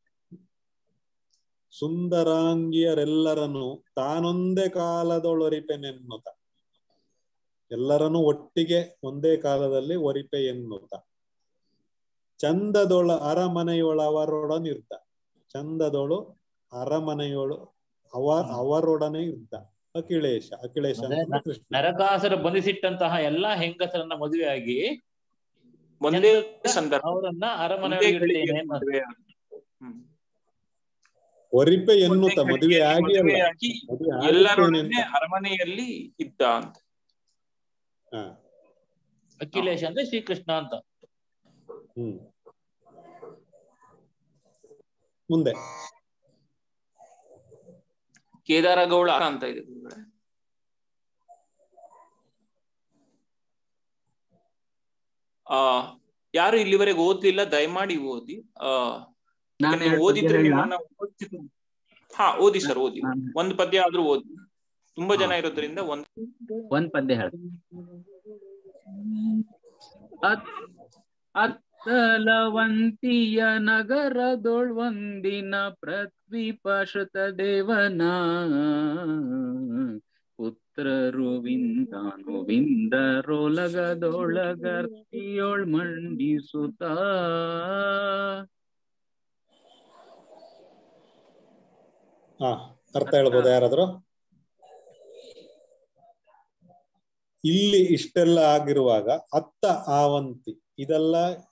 ಸುಂದರಾಂಗಿಯರೆಲ್ಲರನ್ನು ತಾನೊಂದೇ ಕಾಲದೊಳರಿಪೆನೆನ್ನುತ್ತ ಎಲ್ಲರನ್ನು ಒಟ್ಟಿಗೆ ಒಂದೇ ಕಾಲದಲ್ಲಿ ಒರಿಪೆ ಎನ್ನುತ್ತ ಚಂದದೊಳ ಅರಮನೆಯೊಳವರೊಡನಿರ್ದ ಚಂದದೊಳು ಅರಮನೆಯೊಳು ಅವ ಅವರೊಡನೆ ಇದ್ದ ಅಖಿಳೇಶ ಅಖಿಳೇಶ ಅಂದ್ರೆ ಅಂತಂದ್ರೆ ಕೃಷ್ಣ ನರಕಾಸುರ ಬಂಧಿಸಿಟ್ಟಂತಹ ಎಲ್ಲಾ ಹೆಂಗಸರನ್ನ ಮದುವೆಯಾಗಿ ಒಂದೇ ಸಂದರ್ಭ ಅವರನ್ನ ಒಂದೇ ಅರಮನೆಯಲ್ಲಿ ಗಳಿಗೆ ಇಡ್ತೇನೆ ಅಂತ. ಮದುವೆ ಆದ. ಹ್ಮ್. ಒರಿಪೆ ಎನ್ನುತ್ತ ಒಂದೇ ಮದುವೆ ಗಳಿಗೆಯಲ್ಲಿ ಆಗಿ ಅಲ್ಲ ಮದುವೆಯಾಗಿ ಮದುವೆ ಆಗುತ್ತೇನೆ ಎಲ್ಲರೊಡನೆ ಅಂತ ಅರಮನೆಯಲ್ಲಿ ಇದ್ದ ಅಂತ ಹಾ ಅಖಿಲೇಶ್ ಅಂದ್ರೆ ಶ್ರೀಕೃಷ್ಣ ಅಂತ ಹ್ಮ್ ಮುಂದೆ ಕೇದಾರ ಗೌಳ ಅಂತ ಇದೆ ಗುರುಗಳೇ. ಆ ಯಾರು ಇಲ್ಲಿವರೆಗೆ ಓದ್ಲಿಲ್ಲ ದಯಮಾಡಿ ಓದಿ ಆ ನಾನು ಯಾಕಂದ್ರೆ ಎರಡು ಪದ್ಯ ಓದಿದ್ರೆ ಹೇಳಲಾ? ನಿಮ್ಮನ್ನ ಓದಿಸಿ- ಹಾ ಓದಿ ಸರ್ ಓದಿ ಒಂದ್ ಪದ್ಯ ಆದ್ರೂ ಓದಿ ತುಂಬಾ ಜನ ಇರೋದ್ರಿಂದ ಒಂದ್ ಒಂದ್ ಪದ್ಯ ಹೇಳ ಅತ್ ಅತ್ತಲವಂತಿಯ ನಗರದೊಳ್ವಂದಿನ ಪೃಥ್ವಿಪಶ್ರುತ ದೇವನ ಪುತ್ರರು ವಿಂದಾನು ವಿಂದರೊಲಗದೊಳಗರ್ತಿಯೊಳ್ ಮಂಡಿಸುತ್ತ ಹಾ ಅರ್ಥ ಹೇಳ್ಬೋದಾ ಯಾರಾದ್ರು ಇಲ್ಲಿ ಇಷ್ಟೆಲ್ಲ ಆಗಿರುವಾಗ ಅತ್ತ ಆವಂತಿ ಇದೆಲ್ಲ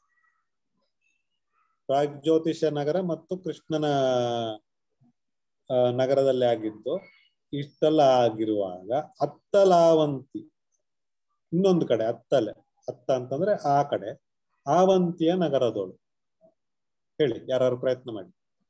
ಪ್ರಾಗ್ಜ್ಯೋತಿಷ ನಗರ ಮತ್ತು ಕೃಷ್ಣನ ಆ, ನಗರದಲ್ಲಿ ಆಗಿದ್ದು ಇಷ್ಟೆಲ್ಲ ಆಗಿರುವಾಗ ಅತ್ತಲಾವಂತಿ ಇನ್ನೊಂದು ಕಡೆ ಅತ್ತಲೆ ಅತ್ತ ಅಂತಂದ್ರೆ ಆ ಕಡೆ ಆವಂತಿಯ ನಗರದೋಳು ಹೇಳಿ ಯಾರು ಪ್ರಯತ್ನ ಮಾಡಿ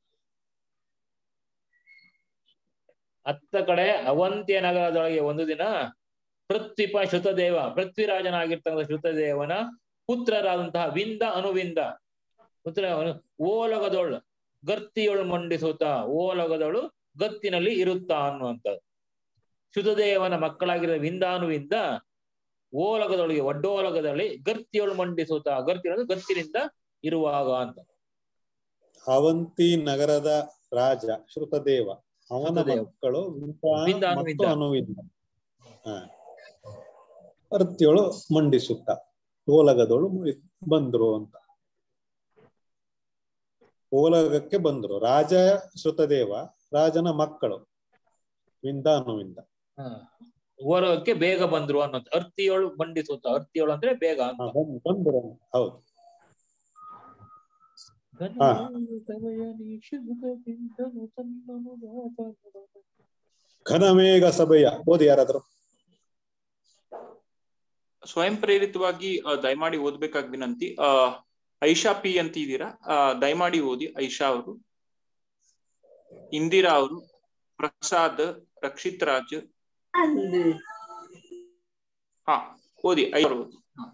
ಅತ್ತ ಕಡೆ ಅವಂತಿಯ ನಗರದೊಳಗೆ ಒಂದು ದಿನ ಪೃಥ್ವಿಪ ಶ್ರುತದೇವ ಪೃಥ್ವಿರಾಜನಾಗಿರ್ತಕ್ಕಂಥ ಶ್ರುತದೇವನ ಪುತ್ರರಾದಂತಹ ವಿಂದ ಅನುವಿಂದ ಪುತ್ರ ಓಲಗದೊಳು ಗರ್ತಿಯೊಳು ಮಂಡಿಸುತ್ತ ಓಲಗದೊಳು ಗತ್ತಿನಲ್ಲಿ ಇರುತ್ತಾ ಅನ್ನುವಂಥದ್ದು ಶ್ರುತದೇವನ ಮಕ್ಕಳಾಗಿರುವ ವಿಂದಾನುವಿಂದ ಓಲಗದೊಳಗೆ ಒಡ್ಡೋಲಗದಲ್ಲಿ ಗರ್ತಿಯೊಳು ಮಂಡಿಸುತ್ತ ಗರ್ತಿ ಅನ್ನೋದು ಗತ್ತಿನಿಂದ ಇರುವಾಗ ಅಂತ ಅವಂತಿ ನಗರದ ರಾಜ ಶ್ರುತದೇವ ಅವನ ಶ್ರುತದೇವ. ಮಕ್ಕಳು ವಿಂತ ವಿಂದ, ಅನುವಿಂದ. ಮತ್ತು ಅನುವಿಂದ ಹ ಅರ್ತಿಯೊಳು ಮಂಡಿಸುತ್ತ ಓಲಗದೊಳು ಮುಳಿ- ಬಂದ್ರು ಅಂತ ಓಲಗಕ್ಕೆ ಬಂದ್ರು ರಾಜ ಶ್ರುತದೇವ ರಾಜನ ಮಕ್ಕಳು ವಿಂದ ಅನುವಿಂದ ಓಲಗಕ್ಕೆ ಬೇಗ ಬಂದ್ರು ಅನ್ನೋದು ಅರ್ತಿಯೊಳು ಮಂಡಿಸುತ್ತ ಅರ್ತಿಯೊಳು ಅಂದ್ರೆ ಬೇಗ ಅಂತ ಹ, ಬಂದ್- ಬಂದ್ರು ಅಂತ. ಹೌದು ಹಾ ಘನಮೇಘ ಸಭೆಯ ಓದಿ ಯಾರಾದ್ರು ಸ್ವಯಂ ಪ್ರೇರಿತವಾಗಿ ಆ, ದಯಮಾಡಿ ಓದ್ಬೇಕಾಗಿ ವಿನಂತಿ ಆ ಐಶಾ ಪಿ ಅಂತ ಇದ್ದೀರಾ ಆ, ದಯಮಾಡಿ ಓದಿ ಐಶಾ ಅವರು ಇಂದಿರಾ ಅವರು ಪ್ರಸಾದ್ ರಕ್ಷಿತ್ ರಾಜ್ ಹಾ ಓದಿ ಐ ಅವ್ರು ಓದಿ ಹಾ.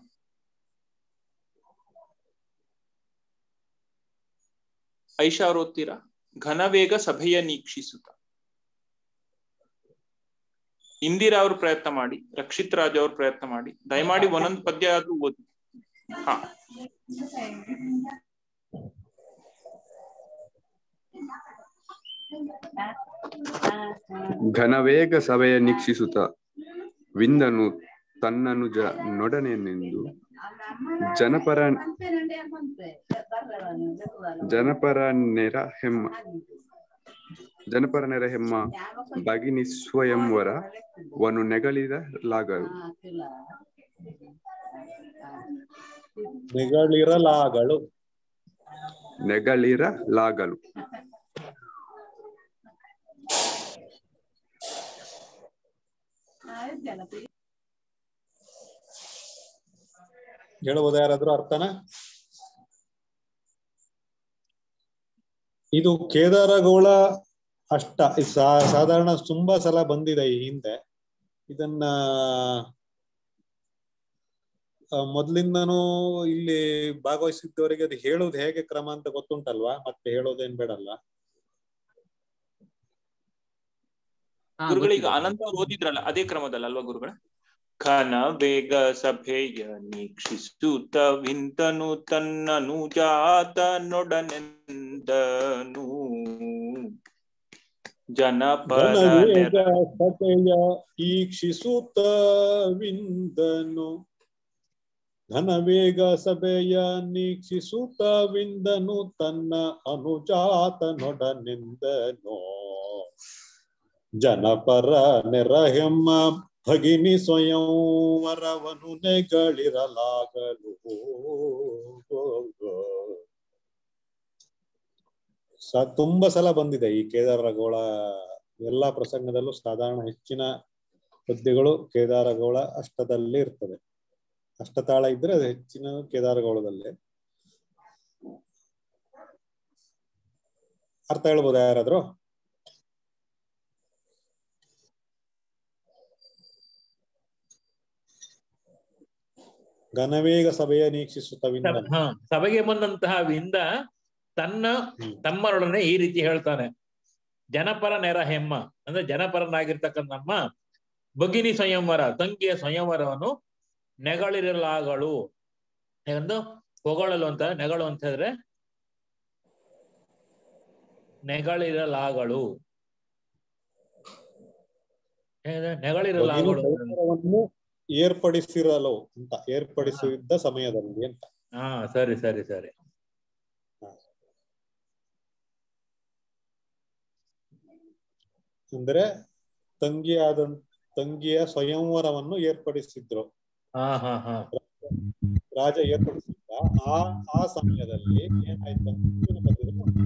ಐಶಾ ಅವ್ರು ಓದ್ತೀರಾ ಘನವೇಗ ಸಭೆಯ ನೀಕ್ಷಿಸುತ್ತ ಇಂದಿರಾ ಅವ್ರು ಪ್ರಯತ್ನ ಮಾಡಿ ರಕ್ಷಿತ್ ರಾಜ್ ಅವ್ರು ಪ್ರಯತ್ನ ಮಾಡಿ ದಯಮಾಡಿ ಒಂದೊಂದು ಪದ್ಯ ಆದ್ರೂ ಓದಿ ಹಾ ಘನವೇಗ ಸಭೆಯ ನಿಕ್ಷಿಸುತ್ತ ವಿಂದನು ತನ್ನನು ಜ ನೊಡನೆನೆಂದು ಜನಪರ ಜನಪರ ನೆರ ಹೆಮ್ಮ ಜನಪರ ನೆರ ಹೆಮ್ಮ ಭಗಿನಿ ಸ್ವಯಂವರ ವನು ನೆಗಳಿದ ಲಾಗರು ನಿಗಳಿರಲಾಗಳು ನೆಗಳಿರ ಲಾಗಲು ಹೇಳ್ಬೋದಾ ಯಾರಾದ್ರೂ ಅರ್ಥನ ಇದು ಕೇದಾರಗೌಳ ಅಷ್ಟ ಇದು ಸಾ- ಸಾಧಾರಣ ತುಂಬಾ ಸಲ ಬಂದಿದೆ ಈ ಹಿಂದೆ ಇದನ್ನ ಆ, ಮೊದ್ಲಿಂದನೂ ಇಲ್ಲಿ ಭಾಗವಹಿಸಿದ್ದವರಿಗೆ ಅದು ಹೇಳೋದು ಹೇಗೆ ಕ್ರಮ ಅಂತ ಗೊತ್ತುಂಟಲ್ವಾ ಮತ್ತೆ ಹೇಳೋದೇನ್ ಬೇಡಲ್ಲ ಗುರುಗಳೀಗ ಅನಂತ ಅವ್ರು ಓದಿದ್ರಲ್ಲ ಅದೇ ಕ್ರಮದಲ್ಲ ಅಲ್ವಾ ಗುರುಗಳ ಘನ ಬೇಗ ಸಭೆಯ ನೀಕ್ಷಿಸುತ್ತ ವಿಂತನು ತನ್ನನು ಜಾತನೊಡನೆಂದನು ಜನಪರ ಘನವೇಗ ನೆರ ಸಭೆಯ ಈಕ್ಷಿಸುತ್ತ ವಿಂದನು ಘನವೇಗ ಸಭೆಯ ನೀಕ್ಷಿಸುತ್ತ ವಿಂದನು ತನ್ನ ಅನುಜಾತನೊಡನೆಂದನೋ ಜನಪರ ನೆರಹೆಮ್ಮ ಭಗಿನಿ ಸ್ವಯಂವರವನು ನೆಗಳಿರಲಾಗಲು ಸ ತುಂಬಾ ಸಲ ಬಂದಿದೆ ಈ ಕೇದಾರಗೌಳ ಎಲ್ಲಾ ಪ್ರಸಂಗದಲ್ಲೂ ಸಾಧಾರಣ ಹೆಚ್ಚಿನ ಪದ್ಯಗಳು ಕೇದಾರಗೌಳ ಅಷ್ಟದಲ್ಲಿ ಇರ್ತದೆ ಅಷ್ಟತಾಳ ಇದ್ರೆ ಅದು ಹೆಚ್ಚಿನ ಕೇದಾರಗೌಳದಲ್ಲೇ ಅರ್ಥ ಹೇಳ್ಬೋದಾ ಯಾರಾದ್ರೂ ಘನವೇಗ ಸಭೆಯ ನೀಕ್ಷಿಸುತ್ತ ವಿಂದನು ಹ ಸಭೆಗೆ ಬಂದಂತಹ ವಿಂದ ತನ್ನ ತಮ್ಮರೊಡನೆ ಈ ರೀತಿ ಹೇಳ್ತಾನೆ ಜನಪರ ನೆರ ಹೆಮ್ಮ ಅಂದ್ರೆ ಜನಪರನಾಗಿರ್ತಕ್ಕಂಥ ನಮ್ಮ ಭಗಿನಿ ಸಂಯಮರ ತಂಗಿಯ ಸಂಯಮರವನ್ನು ನೆಗಳಿರಲಾಗಳು ಎಂದು ಹೊಗಳಲು ಅಂತ ನೆಗಳು ಅಂತ ಹೇಳಿದ್ರೆ ನೆಗಳಿರಲಾಗಳು ಏನಿದೆ? ನೆಗಳಿರಲಾಗಳು ಸಂಯಮವನ್ನು ಏರ್ಪಡಿಸಿರಲು ಅಂತ ಏರ್ಪಡಿಸಿದ್ದ ಸಮಯದಲ್ಲಿ ಅಂತ ಹಾ ಸರಿ ಸರಿ ಸರಿ ಅಂದ್ರೆ ತಂಗಿಯಾದ ತಂಗಿಯ ಸ್ವಯಂವರವನ್ನು ಏರ್ಪಡಿಸಿದ್ರು ಹಾ ಹಾ ಹಾ ರಾಜ ಏರ್ಪಡಿಸಿದ್ದ ಆ ಆ ಸಮಯದಲ್ಲಿ ಏನಾಯ್ತು ಅಂತ ಮುಂದಿನ ಪದ್ಯದಲ್ಲಿ ಉಂಟು.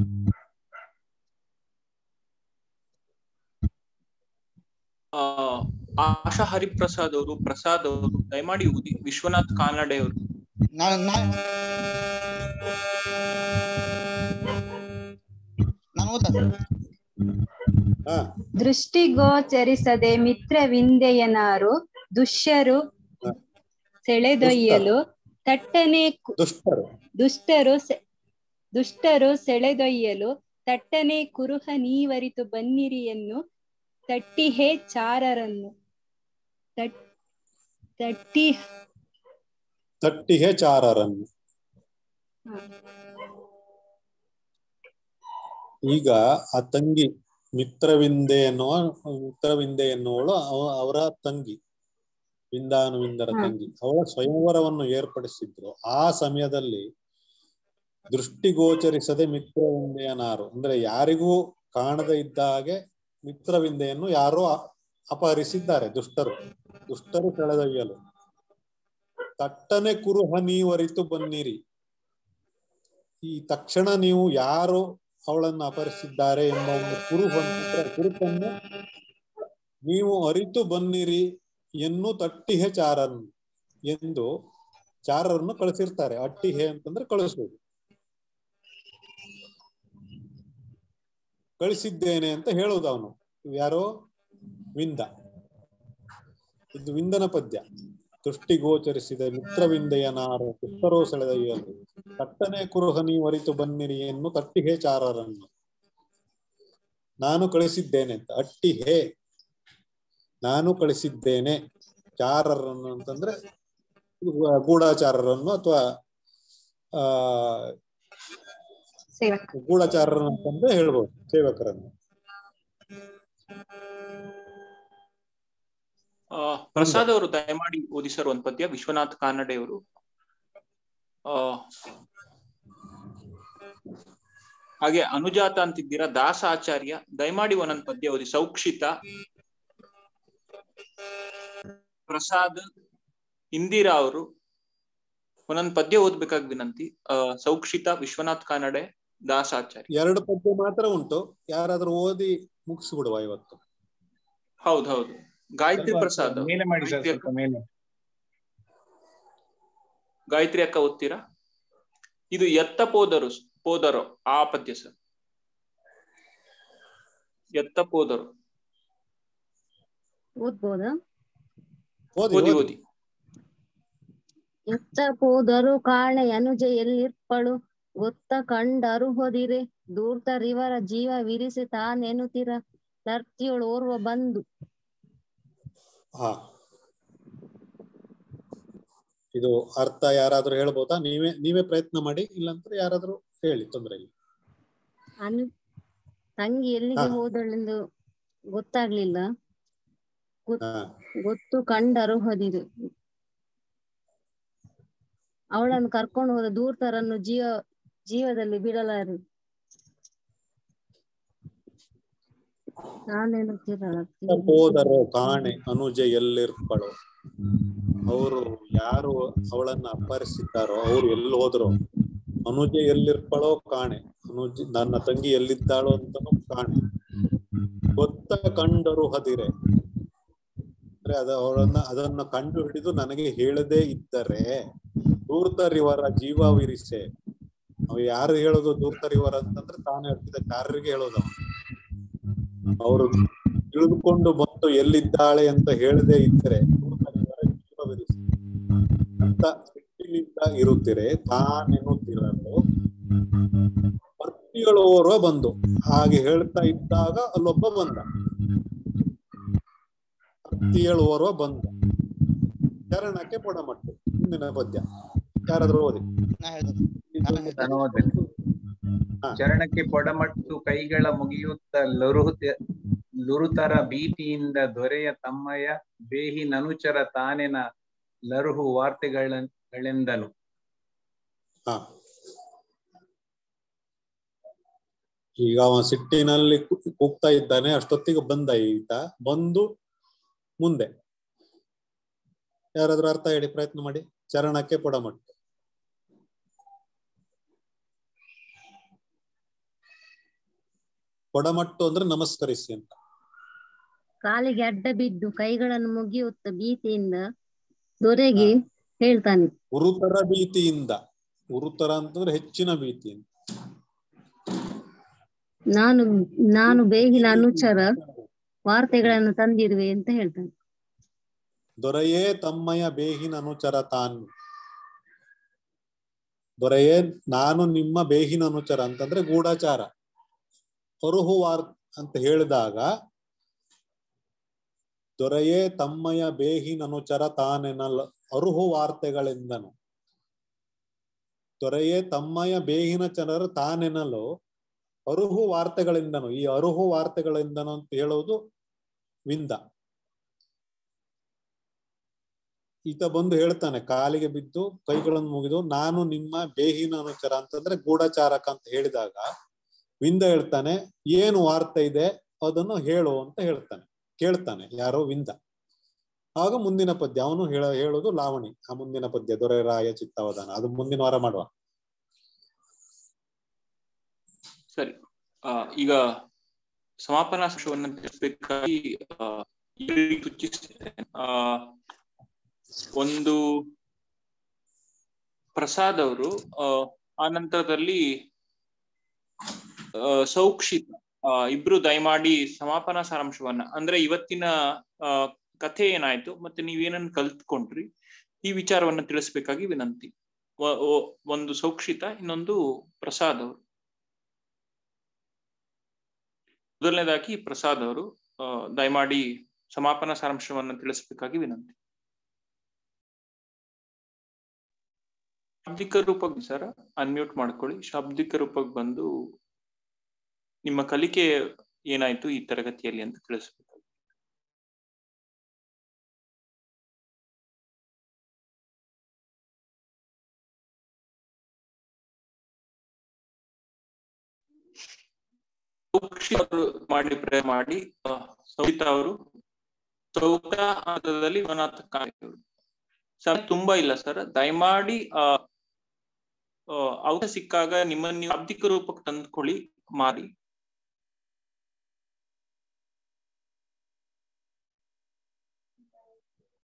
ಆ ಆಶಾ ಹರಿಪ್ರಸಾದ್ ಅವರು ಪ್ರಸಾದ್ ಅವರು ದಯಮಾಡಿ ಓದಿ ವಿಶ್ವನಾಥ್ ಕಾನಡೆ ಅವರು ನಾನು ನಾನು ಓದ್ಲಾ ಸರ್ ದೃಷ್ಟಿಗೋಚರಿಸದೆ ಮಿತ್ರವಿಂದೆಯನಾರು ದುಷ್ಯರು ಸೆಳೆದೊಯ್ಯಲು ತಟ್ಟನೆ ಕು- ದುಷ್ಟರು ದುಷ್ಟರು ಸೆ- ದುಷ್ಟರು ಸೆಳೆದೊಯ್ಯಲು ತಟ್ಟನೆ ಕುರುಹ ನೀವರಿತು ಬನ್ನಿರಿಯನ್ನು ತಟ್ಟಿಹೇ ಚಾರರನ್ನು ತಟ್- ತಟ್ಟಿ ತಟ್ಟಿಗೆ ಚಾರರನ್ನು ಈಗ ಆ ತಂಗಿ ಮಿತ್ರವಿಂದೆ ಎನ್ನುವ ಮಿತ್ರವಿಂದೆ ಎನ್ನುವಳು ಅವ- ಅವರ ತಂಗಿ ವಿಂದಾನುವಿಂದರ ಹಾ. ತಂಗಿ ಅವಳ ಸ್ವಯಂವರವನ್ನು ಏರ್ಪಡಿಸಿದ್ರು ಆ ಸಮಯದಲ್ಲಿ ದೃಷ್ಟಿಗೋಚರಿಸದೆ ಮಿತ್ರವಿಂದೆಯನಾರು ಅಂದ್ರೆ ಯಾರಿಗೂ ಕಾಣದೇ ಇದ್ದ ಹಾಗೆ ಮಿತ್ರವಿಂದೆಯನ್ನು ಯಾರೋ ಅ- ಅಪಹರಿಸಿದ್ದಾರೆ ದುಷ್ಟರು ದುಷ್ಟರು ಸೆಳೆದೊಯ್ಯಲು ತಟ್ಟನೆ ಕುರುಹ ನೀವರಿತು ಬನ್ನಿರಿ ಈ ತಕ್ಷಣ ನೀವು ಯಾರು ಅವಳನ್ನು ಅಪಹರಿಸಿದ್ದಾರೆ ಎಂಬ ಒಂದು ಕುರುಹನ್ನು ಕುರುಹನ್ನು ನೀವು ಅರಿತು ಬನ್ನಿರಿ ಎನ್ನು ತಟ್ಟಿಹೆ ಚಾರನ್ ಎಂದು ಚಾರರನ್ನು ಕಳಿಸಿರ್ತಾರೆ ಅಟ್ಟಿಹೆ ಅಂತಂದ್ರೆ ಕಳಿಸುವುದು ಕಳಿಸಿದ್ದೇನೆ ಅಂತ ಹೇಳುವುದು ಅವನು ಯಾರೋ ವಿಂದ ಇದು ವಿಂದನ ಪದ್ಯ ದೃಷ್ಟಿಗೋಚರಿಸಿದ ಮಿತ್ರವಿಂದೆಯನಾರು ಪುಸ್ತರೋ ಸೆಳೆದೊಯ್ಯಲು ತಟ್ಟನೆ ಕುರುಹ ನೀವರಿತು ಬನ್ನಿರಿ ಎನ್ನು ತಟ್ಟಿಹೆ ಚಾರರನ್ನು ನಾನು ಕಳಿಸಿದ್ದೇನೆ ಅಂತ ಅಟ್ಟಿಹೆ ನಾನು ಕಳಿಸಿದ್ದೇನೆ ಚಾರರನ್ನು ಅಂತಂದ್ರೆ ಗು- ಗೂಢಾಚಾರರನ್ನು ಅಥವಾ ಆ ಗೂಢಚಾರರನ್ನು ಅಂತಂದ್ರೆ ಹೇಳ್ಬೋದು ಸೇವಕರನ್ನು ಆ, ಪ್ರಸಾದ್ ಅವರು ದಯಮಾಡಿ ಓದಿ ಸರ್ ಒಂದ್ ಪದ್ಯ ವಿಶ್ವನಾಥ್ ಕಾನಡೆ ಅವರು ಆ ಹಾಗೆ ಅನುಜಾತ ಅಂತಿದ್ದೀರಾ ದಾಸ ಆಚಾರ್ಯ ದಯಮಾಡಿ ಒಂದೊಂದ್ ಪದ್ಯ ಓದಿ ಸೌಕ್ಷಿತ ಪ್ರಸಾದ್ ಇಂದಿರಾ ಅವರು ಒಂದೊಂದ್ ಪದ್ಯ ಓದ್ಬೇಕಾಗ್ ವಿನಂತಿ ಆ ಸೌಕ್ಷಿತ ವಿಶ್ವನಾಥ್ ಕಾನಡೆ ದಾಸ ಆಚಾರ್ಯ ಎರಡು ಪದ್ಯ ಮಾತ್ರ ಉಂಟು ಯಾರಾದ್ರೂ ಓದಿ ಮುಗಿಸ್ಬಿಡುವ ಇವತ್ತು ಹೌದು ಹೌದು ಗಾಯತ್ರಿ ಸ್ವಲ್ಪ ಪ್ರಸಾದ್ ಮೇಲೆ ಮಾಡಿ ಸರ್ ಗಾಯತ್ರಿ ಸ್ವಲ್ಪ ಮೇಲೆ ಗಾಯತ್ರಿ ಅಕ್ಕ ಓದ್ತೀರಾ ಇದು ಎತ್ತ ಪೋದರು ಪೋದರೋ ಆ ಪದ್ಯ ಸರ್ ಎತ್ತ ಪೋದರು ಓದ್ಬೋದಾ ಓದಿ ಓದಿ ಎತ್ತ ಹೋದರು ಕಾಣೆ ಅನುಜ ಎಲ್ಲಿರ್ಪಳು ಗೊತ್ತ ಕಂಡರು ಹೊದಿರೆ ದೂರ್ತರಿವರ ಜೀವ ವಿರಿಸಿ ತಾನೆನುತಿರ ನರ್ತಿಯೊಳು ಓರ್ವ ಬಂದು ಹಾ ಇದು ಅರ್ಥ ಯಾರಾದ್ರೂ ಹೇಳ್ಬೋದಾ ನೀವೇ ನೀವೇ ಪ್ರಯತ್ನ ಮಾಡಿ ಇಲ್ಲಾಂದ್ರೆ ಯಾರಾದ್ರೂ ಹೇಳಿ ತೊಂದ್ರೆ ಇಲ್ಲ ಅನು ತಂಗಿ ಎಲ್ಲಿಗೆ ಹಾ. ಹೋದಳೆಂದು ಗೊತ್ತಾಗ್ಲಿಲ್ಲ ಗೊತ್- ಹಾ ಗೊತ್ತು ಕಂಡರು ಹೊದಿರು ಅವಳನ್ನು ಕರ್ಕೊಂಡು ಹೋದ ದೂರ್ತರನ್ನು ಜೀವ ಜೀವದಲ್ಲಿ ಬಿಡಲಾರು ನಾನೇನುತ್ತೀರ ಹೋದರೋ ಕಾಣೆ ಅನುಜ ಎಲ್ಲಿರ್ಪಳೋ ಅವರು ಯಾರು ಅವಳನ್ನ ಅಪಹರಿಸಿದ್ದಾರೋ ಅವ್ರು ಎಲ್ಲಿ ಹೋದ್ರು ಅನುಜ ಎಲ್ಲಿರ್ಪಳೋ ಕಾಣೆ ಅನುಜ ನನ್ನ ತಂಗಿ ಎಲ್ಲಿದ್ದಾಳೋ ಅಂತನೂ ಕಾಣೆ ಗೊತ್ತ ಕಂಡರು ಹದಿರೆ ಅಂದ್ರೆ ಅದ ಅವಳನ್ನ ಅದನ್ನ ಕಂಡು ಹಿಡಿದು ನನಗೆ ಹೇಳದೇ ಇದ್ದರೆ ದೂರ್ತರಿವರ ಜೀವವಿರಿಸೆ ಅವ ಯಾರು ಹೇಳೋದು ದೂರ್ತರಿವರ ಅಂತಂದ್ರೆ ತಾನೇ ಹತ್ತಿದ ಕಾರ್ಯರಿಗೆ ಹೇಳೋದು ಅವರು ತಿಳಿದುಕೊಂಡು ಬಂದು ಎಲ್ಲಿದ್ದಾಳೆ ಅಂತ ಹೇಳದೇ ಇದ್ದರೆ ದೂರ್ತರಿವರ ಜೀವವಿರಿಸೆ ಅಂತ ಸಿಟ್ಟಿನಿಂದ ಇರುತ್ತೀರೆ ತಾನೆನ್ನುತ್ತಿರಲು ಭಕ್ತಿಗಳೋರ್ವ ಬಂದು ಹಾಗೆ ಹೇಳ್ತಾ ಇದ್ದಾಗ ಅಲ್ಲೊಬ್ಬ ಬಂದ ಭಕ್ತಿಯಳೋರ್ವ ಬಂದ ಚರಣಕ್ಕೆ ಪೊಡಮಟ್ಟು ಮುಂದಿನ ಪದ್ಯ ಯಾರಾದ್ರೂ ಓದಿ ನಾನು ಓದ್ತೇನೆ. ಚರಣಕ್ಕೆ ಪೊಡಮಟ್ಟು ಕೈಗಳ ಮುಗಿಯುತ್ತ ಲೊರುಹುತ ಲುರುತರ ಭೀತಿಯಿಂದ ದೊರೆಯ ತಮ್ಮಯ್ಯ ಬೇಹಿ ನನುಚರ ತಾನೆನ ಲರುಹು ವಾರ್ತೆಗಳೆಂದನು ಹಾ ಈಗ ಅವ ಸಿಟ್ಟಿನಲ್ಲಿ ಕು- ಕೂಗ್ತಾ ಇದ್ದಾನೆ ಅಷ್ಟೊತ್ತಿಗೆ ಬಂದ ಈತ ಬಂದು ಮುಂದೆ ಯಾರಾದ್ರೂ ಅರ್ಥ ಹೇಳಿ ಪ್ರಯತ್ನ ಮಾಡಿ ಚರಣಕ್ಕೆ ಪೊಡಮಟ್ಟು ಪೊಡಮಟ್ಟು ಅಂದ್ರೆ ನಮಸ್ಕರಿಸಿ ಅಂತ ಕಾಲಿಗೆ ಅಡ್ಡ ಬಿದ್ದು ಕೈಗಳನ್ನು ಮುಗಿಯುತ್ತ ಭೀತಿಯಿಂದ ದೊರೆಗೆ ಹೇಳ್ತಾನೆ ಉರುತರ ಭೀತಿಯಿಂದ ಉರುತರ ಅಂತಂದ್ರೆ ಹೆಚ್ಚಿನ ಭೀತಿಯಿಂದ ನಾನು ನಾನು ಬೇಗಿನ ಅನುಚರ ವಾರ್ತೆಗಳನ್ನು ತಂದಿರುವೆ ಅಂತ ಹೇಳ್ತಾನೆ ದೊರೆಯೇ ತಮ್ಮಯ ಬೇಹಿನ ಅನುಚರ ತಾನು ದೊರೆಯೇ ನಾನು ನಿಮ್ಮ ಬೇಹಿನ ಅನುಚರ ಅಂತಂದ್ರೆ ಗೂಢಚಾರ ಹೊರುಹು ವಾರ್ ಅಂತ ಹೇಳಿದಾಗ ದೊರೆಯೇ ತಮ್ಮಯ ಬೇಹಿನ ಅನುಚರ ತಾನೆನಲ್ ಅರುಹು ವಾರ್ತೆಗಳೆಂದನು ದೊರೆಯೇ ತಮ್ಮಯ ಬೇಹಿನ ಚರರ ತಾನೆನಲು ಅರುಹು ವಾರ್ತೆಗಳಿಂದನು ಈ ಅರುಹು ವಾರ್ತೆಗಳಿಂದನು ಅಂತ ಹೇಳೋದು ವಿಂದ ಈತ ಬಂದು ಹೇಳ್ತಾನೆ ಕಾಲಿಗೆ ಬಿದ್ದು ಕೈಗಳನ್ನು ಮುಗಿದು ನಾನು ನಿಮ್ಮ ಬೇಹಿನ ಅನುಚರ ಅಂತಂದ್ರೆ ಗೂಢಚಾರಕ ಅಂತ ಹೇಳಿದಾಗ ವಿಂದ ಹೇಳ್ತಾನೆ ಏನು ವಾರ್ತೆ ಇದೆ ಅದನ್ನು ಹೇಳು ಅಂತ ಹೇಳ್ತಾನೆ ಕೇಳ್ತಾನೆ ಯಾರೋ ವಿಂದ ಆಗ ಮುಂದಿನ ಪದ್ಯ ಅವನು ಹೇಳ ಹೇಳೋದು ಲಾವಣಿ ಆ ಮುಂದಿನ ಪದ್ಯ ದೊರೆರಾಯ ಚಿತ್ತವದಾನ ಅದು ಮುಂದಿನ ವಾರ ಮಾಡುವ ಸರಿ ಆ, ಈಗ ಸಮಾಪನಾ ಅಂಶವನ್ನು ತಿಳಿಸ್ಬೇಕಾಗಿ ಆ, ಈ ರೀತಿ ಸೂಚಿಸ್ತೇನೆ ಆ ಒಂದು ಪ್ರಸಾದ್ ಅವರು ಆ, ಆ ನಂತರದಲ್ಲಿ ಆ, ಸೌಕ್ಷಿತ ಆ, ಇಬ್ರು ದಯಮಾಡಿ ಸಮಾಪನಾ ಸಾರಾಂಶವನ್ನ ಅಂದ್ರೆ ಇವತ್ತಿನ ಆ, ಕಥೆ ಏನಾಯ್ತು ಮತ್ತೆ ನೀವೇನನ್ನ ಕಲ್ತ್ಕೊಂಡ್ರಿ ಈ ವಿಚಾರವನ್ನ ತಿಳಿಸ್ಬೇಕಾಗಿ ವಿನಂತಿ ವ- ಒ- ಒಂದು ಸೌಕ್ಷಿತ ಇನ್ನೊಂದು ಪ್ರಸಾದ್ ಅವರು ಮೊದಲನೇದಾಗಿ ಪ್ರಸಾದ್ ಅವರು ಆ, ದಯಮಾಡಿ ಸಮಾಪನಾ ಸಾರಾಂಶವನ್ನ ತಿಳಿಸ್ಬೇಕಾಗಿ ವಿನಂತಿ ಶಾಬ್ದಿಕ ರೂಪಕ್ಕೆ ಸರ್ ಅನ್ಮ್ಯೂಟ್ ಮಾಡ್ಕೊಳ್ಳಿ ಶಾಬ್ದಿಕ ರೂಪಕ್ಕೆ ಬಂದು ನಿಮ್ಮ ಕಲಿಕೆ ಏನಾಯ್ತು ಈ ತರಗತಿಯಲ್ಲಿ ಅಂತ ತಿಳಿಸ್ಬೇಕು ಸೌಕ್ಷಿ ಅವರು ಮಾಡಿ ಪ್ರಯ ಮಾಡಿ ಆ, ಸೌಹಿತ ಅವರು ಚೌಕ ಹಂತದಲ್ಲಿ ವಿಶ್ವನಾಥ ಕಾಳೆ ಅವರು ಸಮಯ ತುಂಬಾ ಇಲ್ಲ ಸರ್ ದಯಮಾಡಿ ಆ ಆ, ಅವಕಾಶ ಸಿಕ್ಕಾಗ ನಿಮ್ಮನ್ನ ನೀವು ಶಾಬ್ದಿಕ ರೂಪಕ್ಕೆ ತಂದ್ಕೊಳ್ಳಿ ಮಾಡಿ